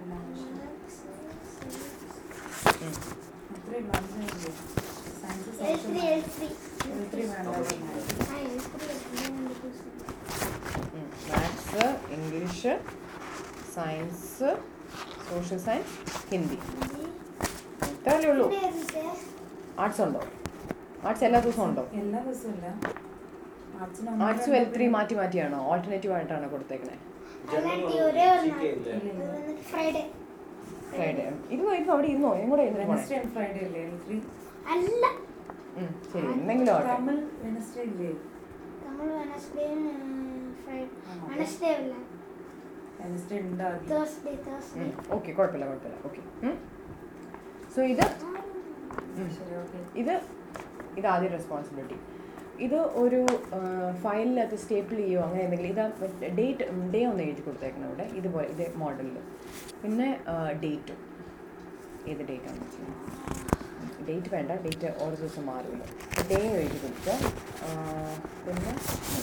ഇത്രയേ ഉള്ളൂ, അഞ്ചേ ഉള്ളൂ. Science L three social L three ഇത്രയും വേണ്ട പറഞ്ഞായിരുന്നു. ആ L three maths English science social science Hindi ഇത്രയല്ലേ ഉള്ളൂ ആർട്സ് ഉണ്ടോ ആർട്സ് എല്ലാ ദിവസവും ഉണ്ടോ എല്ലാ ദിവസവും ഇല്ല ആർട്സിന് ആർട്സും എൽ ത്രീ മാറ്റി മാറ്റിയാണോ ഓൾട്ടർനേറ്റീവ് ആയിട്ടാണോ കൊടുത്തേക്കണേ അല്ലാണ്ട് ഒരേ ചിക്ക ഇല്ലേ ഫ്രൈഡേ ഫ്രൈഡേ ഇരുന്നോ ഇരുന്നോ അവിടെ ഇരുന്നോ എങ്ങോട്ട് ഇരുന്ന് പോണേ വെനസ്ഡേ ആൻഡ് ഫ്രൈഡേ അല്ലേ ത്രീ അല്ല ഉം, ശരി എന്തെങ്കിലും ആവട്ടെ തമിഴ് വെനസ്ഡേ ഇല്ലേ നമ്മൾ വെനസ്ഡേയും ഫ്രൈഡേ ആ, അതെ. വെനസ്ഡേ അല്ല വെനസ്ഡേ ഉണ്ടാകും തേഴ്സ്ഡേ തേഴ്സ്ഡേ ഓക്കെ കുഴപ്പമില്ല കുഴപ്പമില്ല ഓക്കെ സോ ഇത് ഉം. ശരി ഓക്കെ ഇത് ഇത് ആദ്യം റെസ്പോൺസിബിലിറ്റി ഇത് ഒരു ഫയലിനകത്ത് സ്റ്റേപ്പിൾ ചെയ്യുമോ അങ്ങനെ എന്തെങ്കിലും ഇതാ ഡേറ്റ് ഡേ ഒന്ന് എഴുതി കൊടുത്തേക്കണം ഇവിടെ ഇതുപോലെ ഇതേ മോഡലിൽ പിന്നെ ഡേറ്റും ഏത് ഡേറ്റ് ആണ് ഡേറ്റ് വേണ്ട ഡേറ്റ് ഓരോ ദിവസം മാറുമല്ലോ ഡേ എഴുതി കൊടുക്കുക ആ, പിന്നെ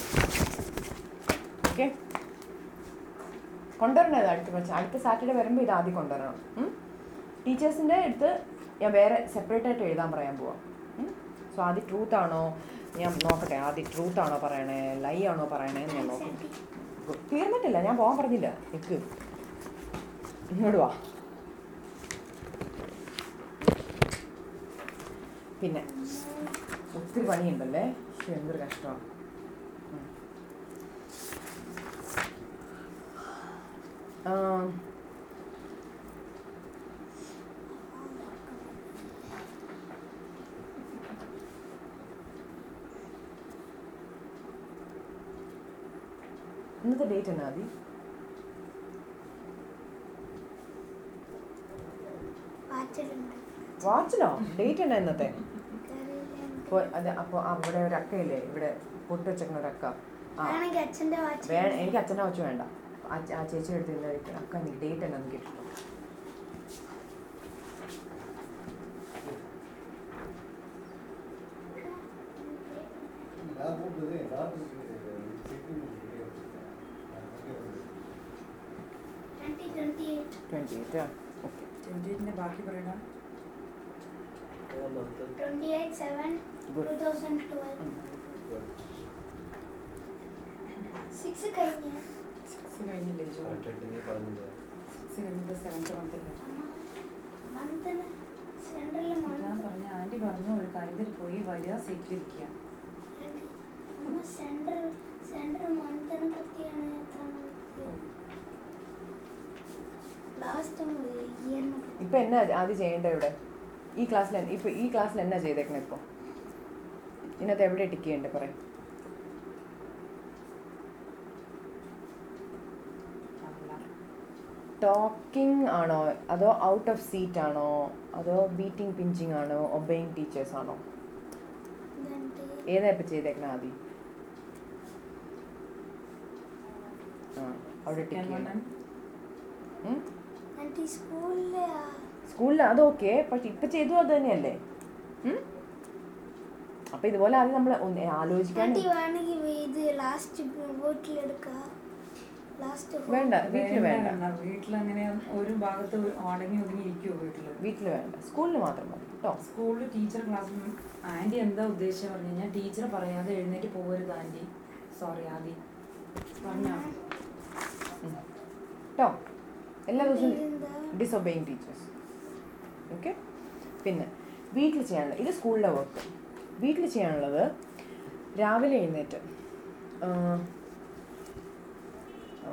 ഓക്കെ കൊണ്ടുവരണത് അടുത്ത പ്രാവശ്യം അടുത്ത സാറ്റർഡേ വരുമ്പോൾ ഇത് ആദ്യം കൊണ്ടുവരണം ടീച്ചേഴ്സിൻ്റെ അടുത്ത് ഞാൻ വേറെ സെപ്പറേറ്റ് ആയിട്ട് എഴുതാൻ പറയാൻ പോവാം സോ ആദ്യം ട്രൂത്ത് ആണോ ഞാൻ നോക്കട്ടെ ആദ്യം ട്രൂത്ത് ആണോ പറയണേ ലൈ ആണോ പറയണേ എന്ന് ഞാൻ നോക്കും തീർന്നിട്ടില്ല ഞാൻ പോകാൻ പറഞ്ഞില്ല നിൽക്ക് ഇങ്ങോട്ട് വാ പിന്നെ ഒത്തിരി പണിയുണ്ടല്ലേ ശ്ശെ, എന്തൊരു കഷ്ടമാണ് ഉം. ആ, ഇന്നത്തെ ഡേറ്റ് എന്നാ ആദ്യം വാച്ചിലുണ്ട് വാച്ചിലോ ഡേറ്റ് എന്നാ ഇന്നത്തെ കറിയില്ല അപ്പോൾ അത് അപ്പോൾ അവിടെ ഒരു അക്കയില്ലേ ഇവിടെ പൊട്ട് വെച്ചേക്കുന്ന ഒരു അക്ക ആ ആണെങ്കിൽ അച്ഛൻ്റെ വാച്ച് വേണം എനിക്ക് അച്ഛൻ്റെ വാച്ച് വേണ്ട ആ ചേ- ആ ചേച്ചിയുടെ അടുത്ത് എന്തായിരിക്കും അക്ക എനിക്ക് ഡേറ്റ് എന്നാന്ന് കേട്ടിട്ടോ twenty twenty eight twenty eight okay ചെഞ്ചേറ്റിന്റെ ബാക്കി പറയടാ twenty eight seven two Good. Thousand twelve six കഴിഞ്ഞ സിക്സ് കഴിഞ്ഞില്ലേ ജോ സിക്സ് കഴിഞ്ഞിട്ട് സെവൻത്ത് മന്തില്ല മന്തിന് സെൻട്രലിൽ ഞാൻ മന്ത് പറഞ്ഞ ആൻറ്റി പറഞ്ഞു ഒരു കാര്യത്തിൽ പോയി വരിക സീറ്റിലിരിക്കുക സെൻട്രൽ സെൻട്രൽ മന്തിനെ പറ്റിയാണ് എത്ര ലാസ്റ്റ് ഇയറിനെ പറ്റി ഇപ്പൊ എന്നാ ആദ്യം ചെയ്യേണ്ടത് ഇവിടെ ഈ ക്ലാസ്സിൽ ഇപ്പൊ ഈ ക്ലാസ്സിൽ എന്നാ ചെയ്തേക്കണേ ഇപ്പൊ ഇതിനകത്ത് എവിടെ ടിക്ക് ചെയ്യണ്ടേ പറയും ടോക്കിംഗ് ആണോ അതോ ഔട്ട് ഓഫ് സീറ്റ് ആണോ അതോ ബീറ്റിംഗ് പിഞ്ചിങ് ആണോ ഒബെയിങ് ടീച്ചേഴ്സ് ആണോ ഇതെന്ത് ഏതാ ഇപ്പൊ ചെയ്തേക്കണ ആദ്യം ആ അവിടെ ടിക്ക് ചെയ്യണം ഉം? എന്നിട്ട് ഈ സ്കൂളിലെ സ്കൂളിൽ അത് ഓക്കെ പക്ഷെ ഇപ്പൊ ചെയ്തു അത് തന്നെയല്ലേ ഉം? അപ്പൊ ഇതുപോലെ ആദ്യം നമ്മൾ ആലോചിക്കാൻ ആൻറ്റി വേണമെങ്കിൽ ഇത് ലാസ്റ്റ് വീട്ടിലെടുക്കുക ലാസ്റ്റ് വേണ്ട വീട്ടിൽ വേണ്ട വീട്ടിലങ്ങനെ ഒരു ഭാഗത്ത് അടങ്ങി ഒതുങ്ങി ഇരിക്കുവോ വീട്ടില് വീട്ടിൽ വേണ്ട സ്കൂളിൽ മാത്രം മതി കേട്ടോ സ്കൂളിൽ ടീച്ചർ ക്ലാസ്സിൽ ആൻറ്റി എന്താ ഉദ്ദേശിച്ചത് പറഞ്ഞു കഴിഞ്ഞാൽ ടീച്ചർ പറയാതെ എഴുന്നേറ്റ് പോകരുത് ആൻറ്റി സോറി ആദി പറഞ്ഞോ കേട്ടോ എല്ലാ ദിവസവും എന്താ ഡിസൊബെയിങ് ടീച്ചേഴ്സ് ഓക്കെ പിന്നെ വീട്ടിൽ ചെയ്യാനുള്ളത് ഇത് സ്കൂളിലെ വർക്ക് വീട്ടിൽ ചെയ്യാനുള്ളത് രാവിലെ എഴുന്നേറ്റ് ആ, ആ,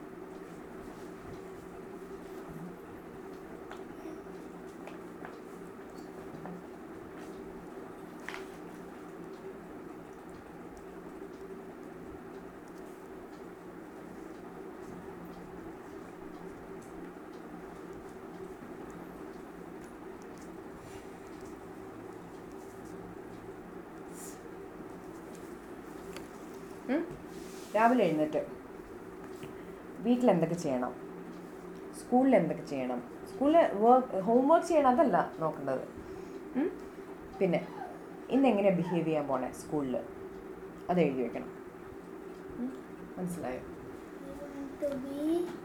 ഉം? രാവിലെ എഴുന്നേറ്റ് വീട്ടിൽ എന്തൊക്കെ ചെയ്യണം സ്കൂളിൽ എന്തൊക്കെ ചെയ്യണം സ്കൂളിൽ വർക്ക് ഹോംവർക്ക് ചെയ്യണം അതല്ല നോക്കേണ്ടത് ഉം? പിന്നെ ഇന്ന് എങ്ങനെയാണ് ബിഹേവ് ചെയ്യാൻ പോണേ സ്കൂളിൽ അത് എഴുതി വെക്കണം ഉം? മനസ്സിലായോ to be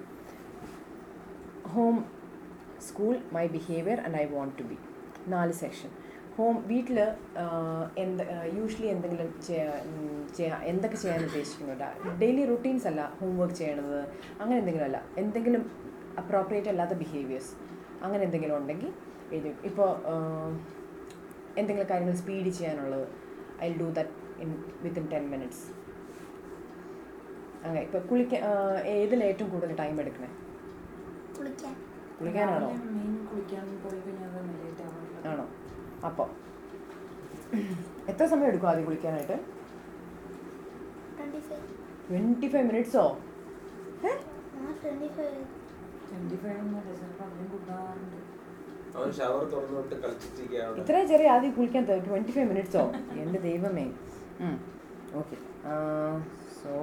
home school my behaviour and I want to be നാല് സെക്ഷൻ ഹോം വീട്ടിൽ എന്ത് യൂഷ്വലി എന്തെങ്കിലും ചെയ്യാ- ഉം, ചെയ്യാ എന്തൊക്കെ ചെയ്യാൻ ഉദ്ദേശിക്കുന്നുണ്ട് ഡെയിലി റുട്ടീൻസ് അല്ല ഹോംവർക്ക് ചെയ്യണത് അങ്ങനെ എന്തെങ്കിലും അല്ല എന്തെങ്കിലും അപ്രോപ്രിയേറ്റ് അല്ലാത്ത ബിഹേവിയേഴ്സ് അങ്ങനെ എന്തെങ്കിലും ഉണ്ടെങ്കിൽ എഴുതി ഇപ്പോൾ എന്തെങ്കിലും കാര്യങ്ങൾ സ്പീഡ് ചെയ്യാനുള്ളത് I do that in within ten minutes അങ്ങനെ ഇപ്പോൾ കുളിക്കാൻ ഏതിൽ ഏറ്റവും കൂടുതൽ ടൈം എടുക്കണേ കുളിക്കാൻ കുളിക്കാനാണോ മെയിൻ കുളിക്കാൻ പോയി കഴിഞ്ഞാൽ അത് ലേറ്റ് ആവാറില്ല ആണോ അപ്പോൾ എത്ര സമയം എടുക്കും ആദ്യം കുളിക്കാനായിട്ട് ട്വൻറ്റി ഫൈവ് ട്വൻറ്റി ഫൈവ് മിനിറ്റ്സോ ആ ട്വൻറ്റി ഫൈവ് ട്വൻറ്റി ഫൈവ് ഒന്നുമല്ല ചിലപ്പോൾ അതിലും കൂട്ടാറുണ്ട് അവൻ ഷവർ തുറന്നു വിട്ട് കളിച്ചിരിക്കുക അവിടെ ഇത്രയും ചെറിയ ആദ്യം കുളിക്കാൻ ട്വൻറ്റി ഫൈവ് മിനിറ്റ്സോ എൻ്റെ ദൈവമേ okay so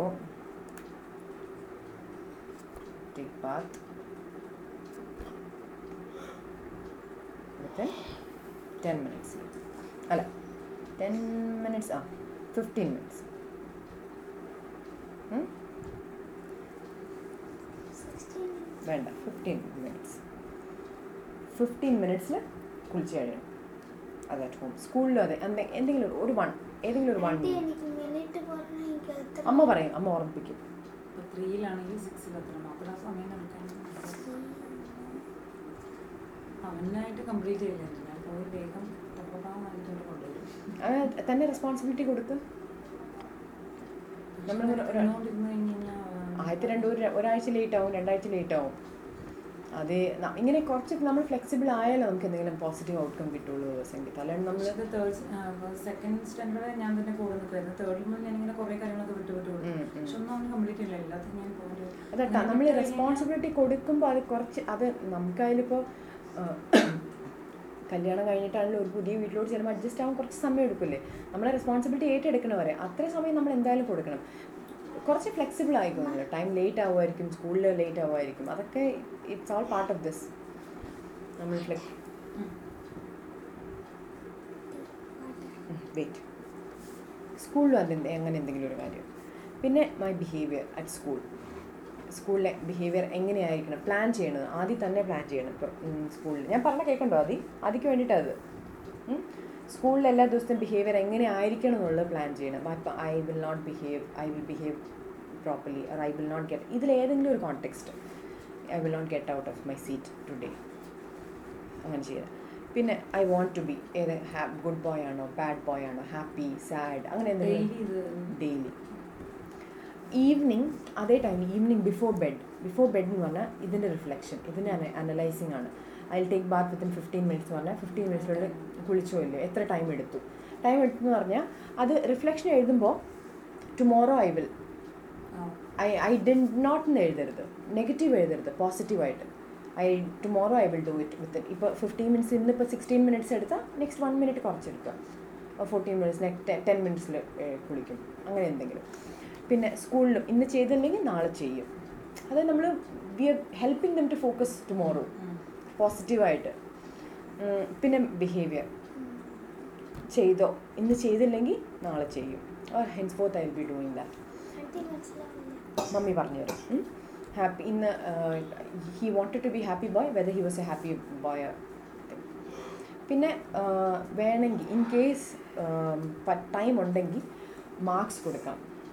take bath within ten minutes അല്ല ടെൻ മിനിറ്റ്സ് ആ ഫിഫ്റ്റീൻ മിനിറ്റ്സ് സിക്സ്റ്റീൻ വേണ്ട ഫിഫ്റ്റീൻ മിനിറ്റ്സ് ഫിഫ്റ്റീൻ മിനിറ്റ്സിൽ കുളിച്ച് കഴിയണം അത് അറ്റ് ഹോം സ്കൂളിലും അതെ എന്തെ എന്തെങ്കിലും ഒരു വൺ ഏതെങ്കിലും ഒരു വൺ ആൻറ്റി എനിക്ക് മിനിറ്റ് പറഞ്ഞാൽ എനിക്ക് എത്ര അമ്മ പറയും അമ്മ ഓർമ്മിപ്പിക്കും ഇപ്പോൾ ത്രീയിലാണെങ്കിൽ സിക്സിൽ എത്തണം അപ്പോൾ ആ സമയം നടക്കാൻ അവനായിട്ട് കംപ്ലീറ്റ് ചെയ്യില്ല ഞാൻ പോയി വേഗം തപ്പതാൻ വാങ്ങിക്കൊണ്ട് കൊണ്ടുവരും അത് തന്നെ റെസ്പോൺസിബിലിറ്റി കൊടുക്ക് നമ്മളിങ്ങനെ ഒരു- പറഞ്ഞുകൊണ്ടിരുന്ന് കഴിഞ്ഞ് കഴിഞ്ഞാൽ ആദ്യത്തെ രണ്ട് ഒരു ഒരാഴ്ച ലേറ്റ് ആവും രണ്ടാഴ്ച ലേറ്റ് ആവും അത് ന- ഇങ്ങനെ കുറച്ച് നമ്മൾ ഫ്ലെക്സിബിൾ ആയാലേ നമുക്ക് എന്തെങ്കിലും പോസിറ്റീവ് ഔട്ട്കം കിട്ടുള്ളൂ സംഗീത അല്ലാണ്ട് നമ്മൾ തേർഡ് സെക്കൻഡ് സ്റ്റാൻഡേർഡ് ഞാൻ തന്നെ കൂടെ നിൽക്കുമായിരുന്നു തേർഡിൽ മുതൽ ഞാനിങ്ങനെ കുറേ കാര്യങ്ങളൊക്കെ വിട്ടു വിട്ടു വിട്ടു ഉം, ഉം. പക്ഷെ ഒന്നും അവന് കംപ്ലീറ്റ് ഇല്ല എല്ലാത്തിനും ഞാൻ പോകേണ്ടി അതട്ടാ നമ്മൾ റെസ്പോൺസിബിലിറ്റി കൊടുക്കുമ്പോൾ അത് കുറച്ച് അത് നമുക്കതിലിപ്പോൾ കല്യാണം കഴിഞ്ഞിട്ടാണെങ്കിലും ഒരു പുതിയ വീട്ടിലോട്ട് ചിലപ്പോൾ അഡ്ജസ്റ്റ് ആവാൻ കുറച്ച് സമയം എടുക്കില്ലേ നമ്മളെ റെസ്പോൺസിബിലിറ്റി ഏറ്റെടുക്കണവരെ അത്രയും സമയം നമ്മൾ എന്തായാലും കൊടുക്കണം കുറച്ച് ഫ്ലെക്സിബിൾ ആയിക്കോന്നല്ലോ ടൈം ലേറ്റ് ആവുമായിരിക്കും സ്കൂളിൽ ലേറ്റ് ആവുമായിരിക്കും അതൊക്കെ it's all part of this നമ്മൾ ഫ്ലെക്സ് വെയിറ്റ് സ്കൂളിലും അതിൻ്റെ അങ്ങനെ എന്തെങ്കിലും ഒരു കാര്യം പിന്നെ മൈ ബിഹേവിയർ അറ്റ് സ്കൂൾ സ്കൂളിലെ ബിഹേവിയർ എങ്ങനെയായിരിക്കണം പ്ലാൻ ചെയ്യണത് ആദ്യം തന്നെ പ്ലാൻ ചെയ്യണം ഇപ്പോൾ സ്കൂളിൽ ഞാൻ പറഞ്ഞ കേൾക്കണ്ടോ ആദി ആദ്യക്ക് വേണ്ടിയിട്ടത് സ്കൂളിൽ എല്ലാ ദിവസത്തെയും ബിഹേവിയർ എങ്ങനെ ആയിരിക്കണം എന്നുള്ളത് പ്ലാൻ ചെയ്യണം അപ്പം I will not behave I will behave properly or I will not get ഇതിൽ ഏതെങ്കിലും ഒരു context I will not get out of my seat today അങ്ങനെ ചെയ്യുക പിന്നെ ഐ വോണ്ട് ടു ബി ഏത് ഗുഡ് ബോയ് ആണോ ബാഡ് ബോയ് ആണോ happy sad അങ്ങനെ എന്തെങ്കിലും ഡെയിലി ഇത് ഡെയിലി ഈവനിങ് അതേ time evening before bed before bed എന്ന് പറഞ്ഞാൽ ഇതിൻ്റെ റിഫ്ലക്ഷൻ ഇതിൻ്റെ അനലൈസിങ് ആണ് I take bath within fifteen minutes എന്ന് പറഞ്ഞാൽ ഫിഫ്റ്റീൻ മിനിറ്റ്സിനുള്ളിൽ കുളിച്ചോ ഇല്ലയോ എത്ര ടൈം എടുത്തു ടൈം എടുത്തു എന്ന് പറഞ്ഞാൽ അത് റിഫ്ലക്ഷൻ എഴുതുമ്പോൾ ടുമോറോ ഐ വിൽ ആ ഐ ഐ ഡി നോട്ട് എന്ന് എഴുതരുത് നെഗറ്റീവ് എഴുതരുത് പോസിറ്റീവായിട്ട് I tomorrow I will do it with ഇപ്പോൾ ഫിഫ്റ്റീൻ മിനിറ്റ്സ് ഇന്നിപ്പോൾ സിക്സ്റ്റീൻ മിനിറ്റ്സ് എടുത്താൽ നെക്സ്റ്റ് വൺ മിനിറ്റ് കുറച്ചെടുക്കുക ഫോർട്ടീൻ മിനിറ്റ്സ് നെക്സ്റ്റ് ടെൻ മിനിറ്റ്സിൽ കുളിക്കും അങ്ങനെ എന്തെങ്കിലും പിന്നെ സ്കൂളിലും ഇന്ന് ചെയ്തില്ലെങ്കിൽ നാളെ ചെയ്യും അത് നമ്മൾ we are helping them to focus tomorrow പോസിറ്റീവായിട്ട് പിന്നെ ബിഹേവിയർ ചെയ്തോ ഇന്ന് ചെയ്തില്ലെങ്കിൽ നാളെ ചെയ്യും henceforth I will be doing that എനിക്ക് മനസ്സിലാവില്ല മമ്മി പറഞ്ഞു തരും ഹാപ്പി ഇന്ന് he wanted to be happy boy whether he was a happy boy പിന്നെ വേണമെങ്കിൽ ഇൻ കേസ് ടൈം ഉണ്ടെങ്കിൽ മാർക്സ് കൊടുക്കാം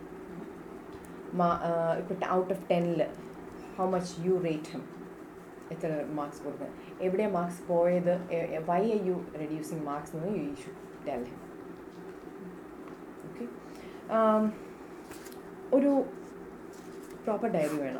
ഇപ്പം ഔട്ട് ഓഫ് ടെന്നിൽ how much you rate him എത്ര മാർക്സ് കൊടുക്കുക എവിടെയാണ് മാർക്സ് പോയത് why are you reducing marks എന്ന് you should tell him okay ഒരു പ്രോപ്പർ ഡയറി വേണം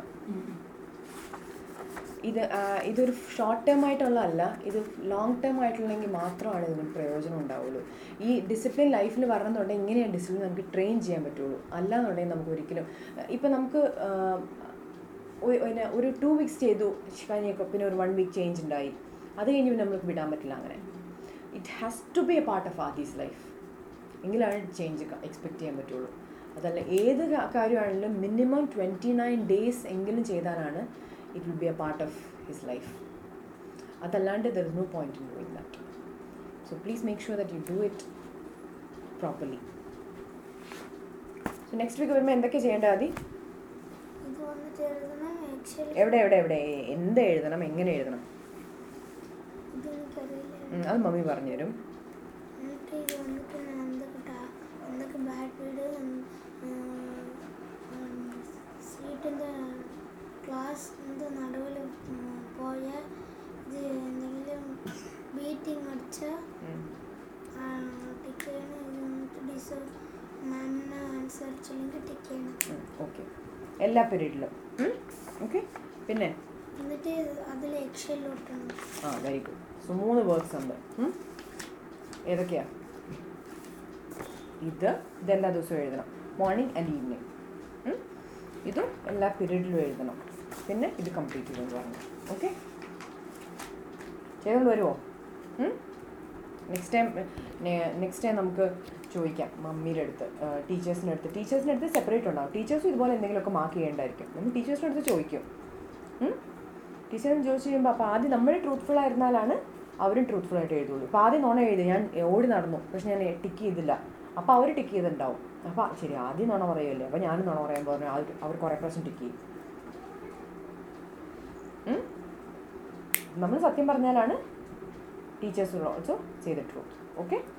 ഇത് ആ, ഇതൊരു ഷോർട്ട് ടേം ആയിട്ടുള്ളതല്ല ഇത് ലോങ് ടേം ആയിട്ടുള്ളെങ്കിൽ മാത്രമാണ് ഇതിന് പ്രയോജനം ഉണ്ടാവുള്ളൂ ഈ ഡിസിപ്ലിൻ ലൈഫിൽ വരണമെന്നുണ്ടെങ്കിൽ ഇങ്ങനെയാണ് ഡിസിപ്ലിൻ നമുക്ക് ട്രെയിൻ ചെയ്യാൻ പറ്റുള്ളൂ അല്ലാന്നുണ്ടെങ്കിൽ നമുക്ക് ഒരിക്കലും ഇപ്പം നമുക്ക് ആ, ഒ- പിന്നെ ഒരു ടു വീക്സ് ചെയ്തു കഴിഞ്ഞൊക്കെ പിന്നെ ഒരു വൺ വീക്ക് ചേഞ്ച് ഉണ്ടായി അത് കഴിഞ്ഞ് പിന്നെ നമുക്ക് വിടാൻ പറ്റില്ല അങ്ങനെ it has to be a part of ആദീസ് ലൈഫ് എങ്കിലാണ് ചേഞ്ച് എക്സ്പെക്റ്റ് ചെയ്യാൻ പറ്റുള്ളൂ അതല്ല ഏത് കാ- കാര്യമാണെങ്കിലും മിനിമം ട്വൻറ്റി നയൻ ഡേയ്സ് എങ്കിലും ചെയ്താലാണ് it will be a part of his life അതല്ലാണ്ട് there is no point in doing that so please make sure that you do it properly so next week വരുമ്പോൾ എന്തൊക്കെ ചെയ്യേണ്ടത് ആദ്യം ഇത് വന്നിട്ട് എഴുതണം എക്സൽ എവിടെ എവിടെ എവിടെ എന്ത് എഴുതണം എങ്ങനെ എഴുതണം ഇത് എനിക്കറിയില്ല ഉം, അത് മമ്മി പറഞ്ഞു തരും എന്നിട്ട് ഇത് വന്നിട്ട് ഞാൻ എന്തൊക്കെ ടാ- എന്തൊക്കെ ബാഡ് വീട് സീറ്റിൻ്റെ ക്ലാസ് നടുവിൽ പോയ ഇത് എന്തെങ്കിലും ബീറ്റിംഗ് അടിച്ച ഉം. ടിക്ക് ചെയ്യണം ഇത് വന്നിട്ട് ഡിസേർവ് മാമിനെ അനുസരിച്ചില്ലെങ്കിൽ ടിക്ക് ചെയ്യണം ഓക്കെ എല്ലാ പീരീഡിലും ഓക്കെ പിന്നെ എന്നിട്ട് അതിൽ എക്സൽ ഒട്ടണം ആ വെരി ഗുഡ് സോ മൂന്ന് വർക്ക്സ് ഉണ്ട് ഉം? ഏതൊക്കെയാ ഇത് ഇതെല്ലാ ദിവസവും എഴുതണം മോർണിംഗ് ആൻഡ് ഈവനിങ് ഇതും എല്ലാ പീരീഡിലും എഴുതണം പിന്നെ ഇത് കംപ്ലീറ്റ് ചെയ്യുമെന്ന് പറഞ്ഞു ഓക്കെ ചെയ്തുകൊണ്ട് വരുമോ നെക്സ്റ്റ് ടൈം നെക്സ്റ്റ് ടൈം നമുക്ക് ചോദിക്കാം മമ്മിയുടെ അടുത്ത് ടീച്ചേഴ്സിൻ്റെ അടുത്ത് ടീച്ചേഴ്സിൻ്റെ അടുത്ത് സെപ്പറേറ്റ് ഉണ്ടാവും ടീച്ചേഴ്സും ഇതുപോലെ എന്തെങ്കിലുമൊക്കെ മാർക്ക് ചെയ്യേണ്ടായിരിക്കും നമ്മൾ ടീച്ചേഴ്സിൻ്റെ അടുത്ത് ചോദിക്കും ടീച്ചറിന് ചോദിച്ചു കഴിയുമ്പോൾ അപ്പോൾ ആദ്യം നമ്മൾ ട്രൂത്ത്ഫുൾ ആയിരുന്നാലാണ് അവരും ട്രൂത്ത്ഫുൾ ആയിട്ട് എഴുതുള്ളൂ അപ്പോൾ ആദ്യം നോണ എഴുതി ഞാൻ ഓടി നടന്നു പക്ഷെ ഞാൻ ടിക്ക് ചെയ്തില്ല അപ്പോൾ അവർ ടിക്ക് ചെയ്തിട്ടുണ്ടാവും അപ്പോൾ ശരി ആദ്യം നോണ പറയുമല്ലേ അപ്പോൾ ഞാനും നോണ പറയാൻ പറഞ്ഞു അവർ അവർ കുറേ പ്രാവശ്യം ടിക്ക് ചെയ്യും ഉം? നമ്മൾ സത്യം പറഞ്ഞാലാണ് ടീച്ചേഴ്സ് ഓൾസോ ചെയ്തിട്ടുള്ളൂ ഓക്കെ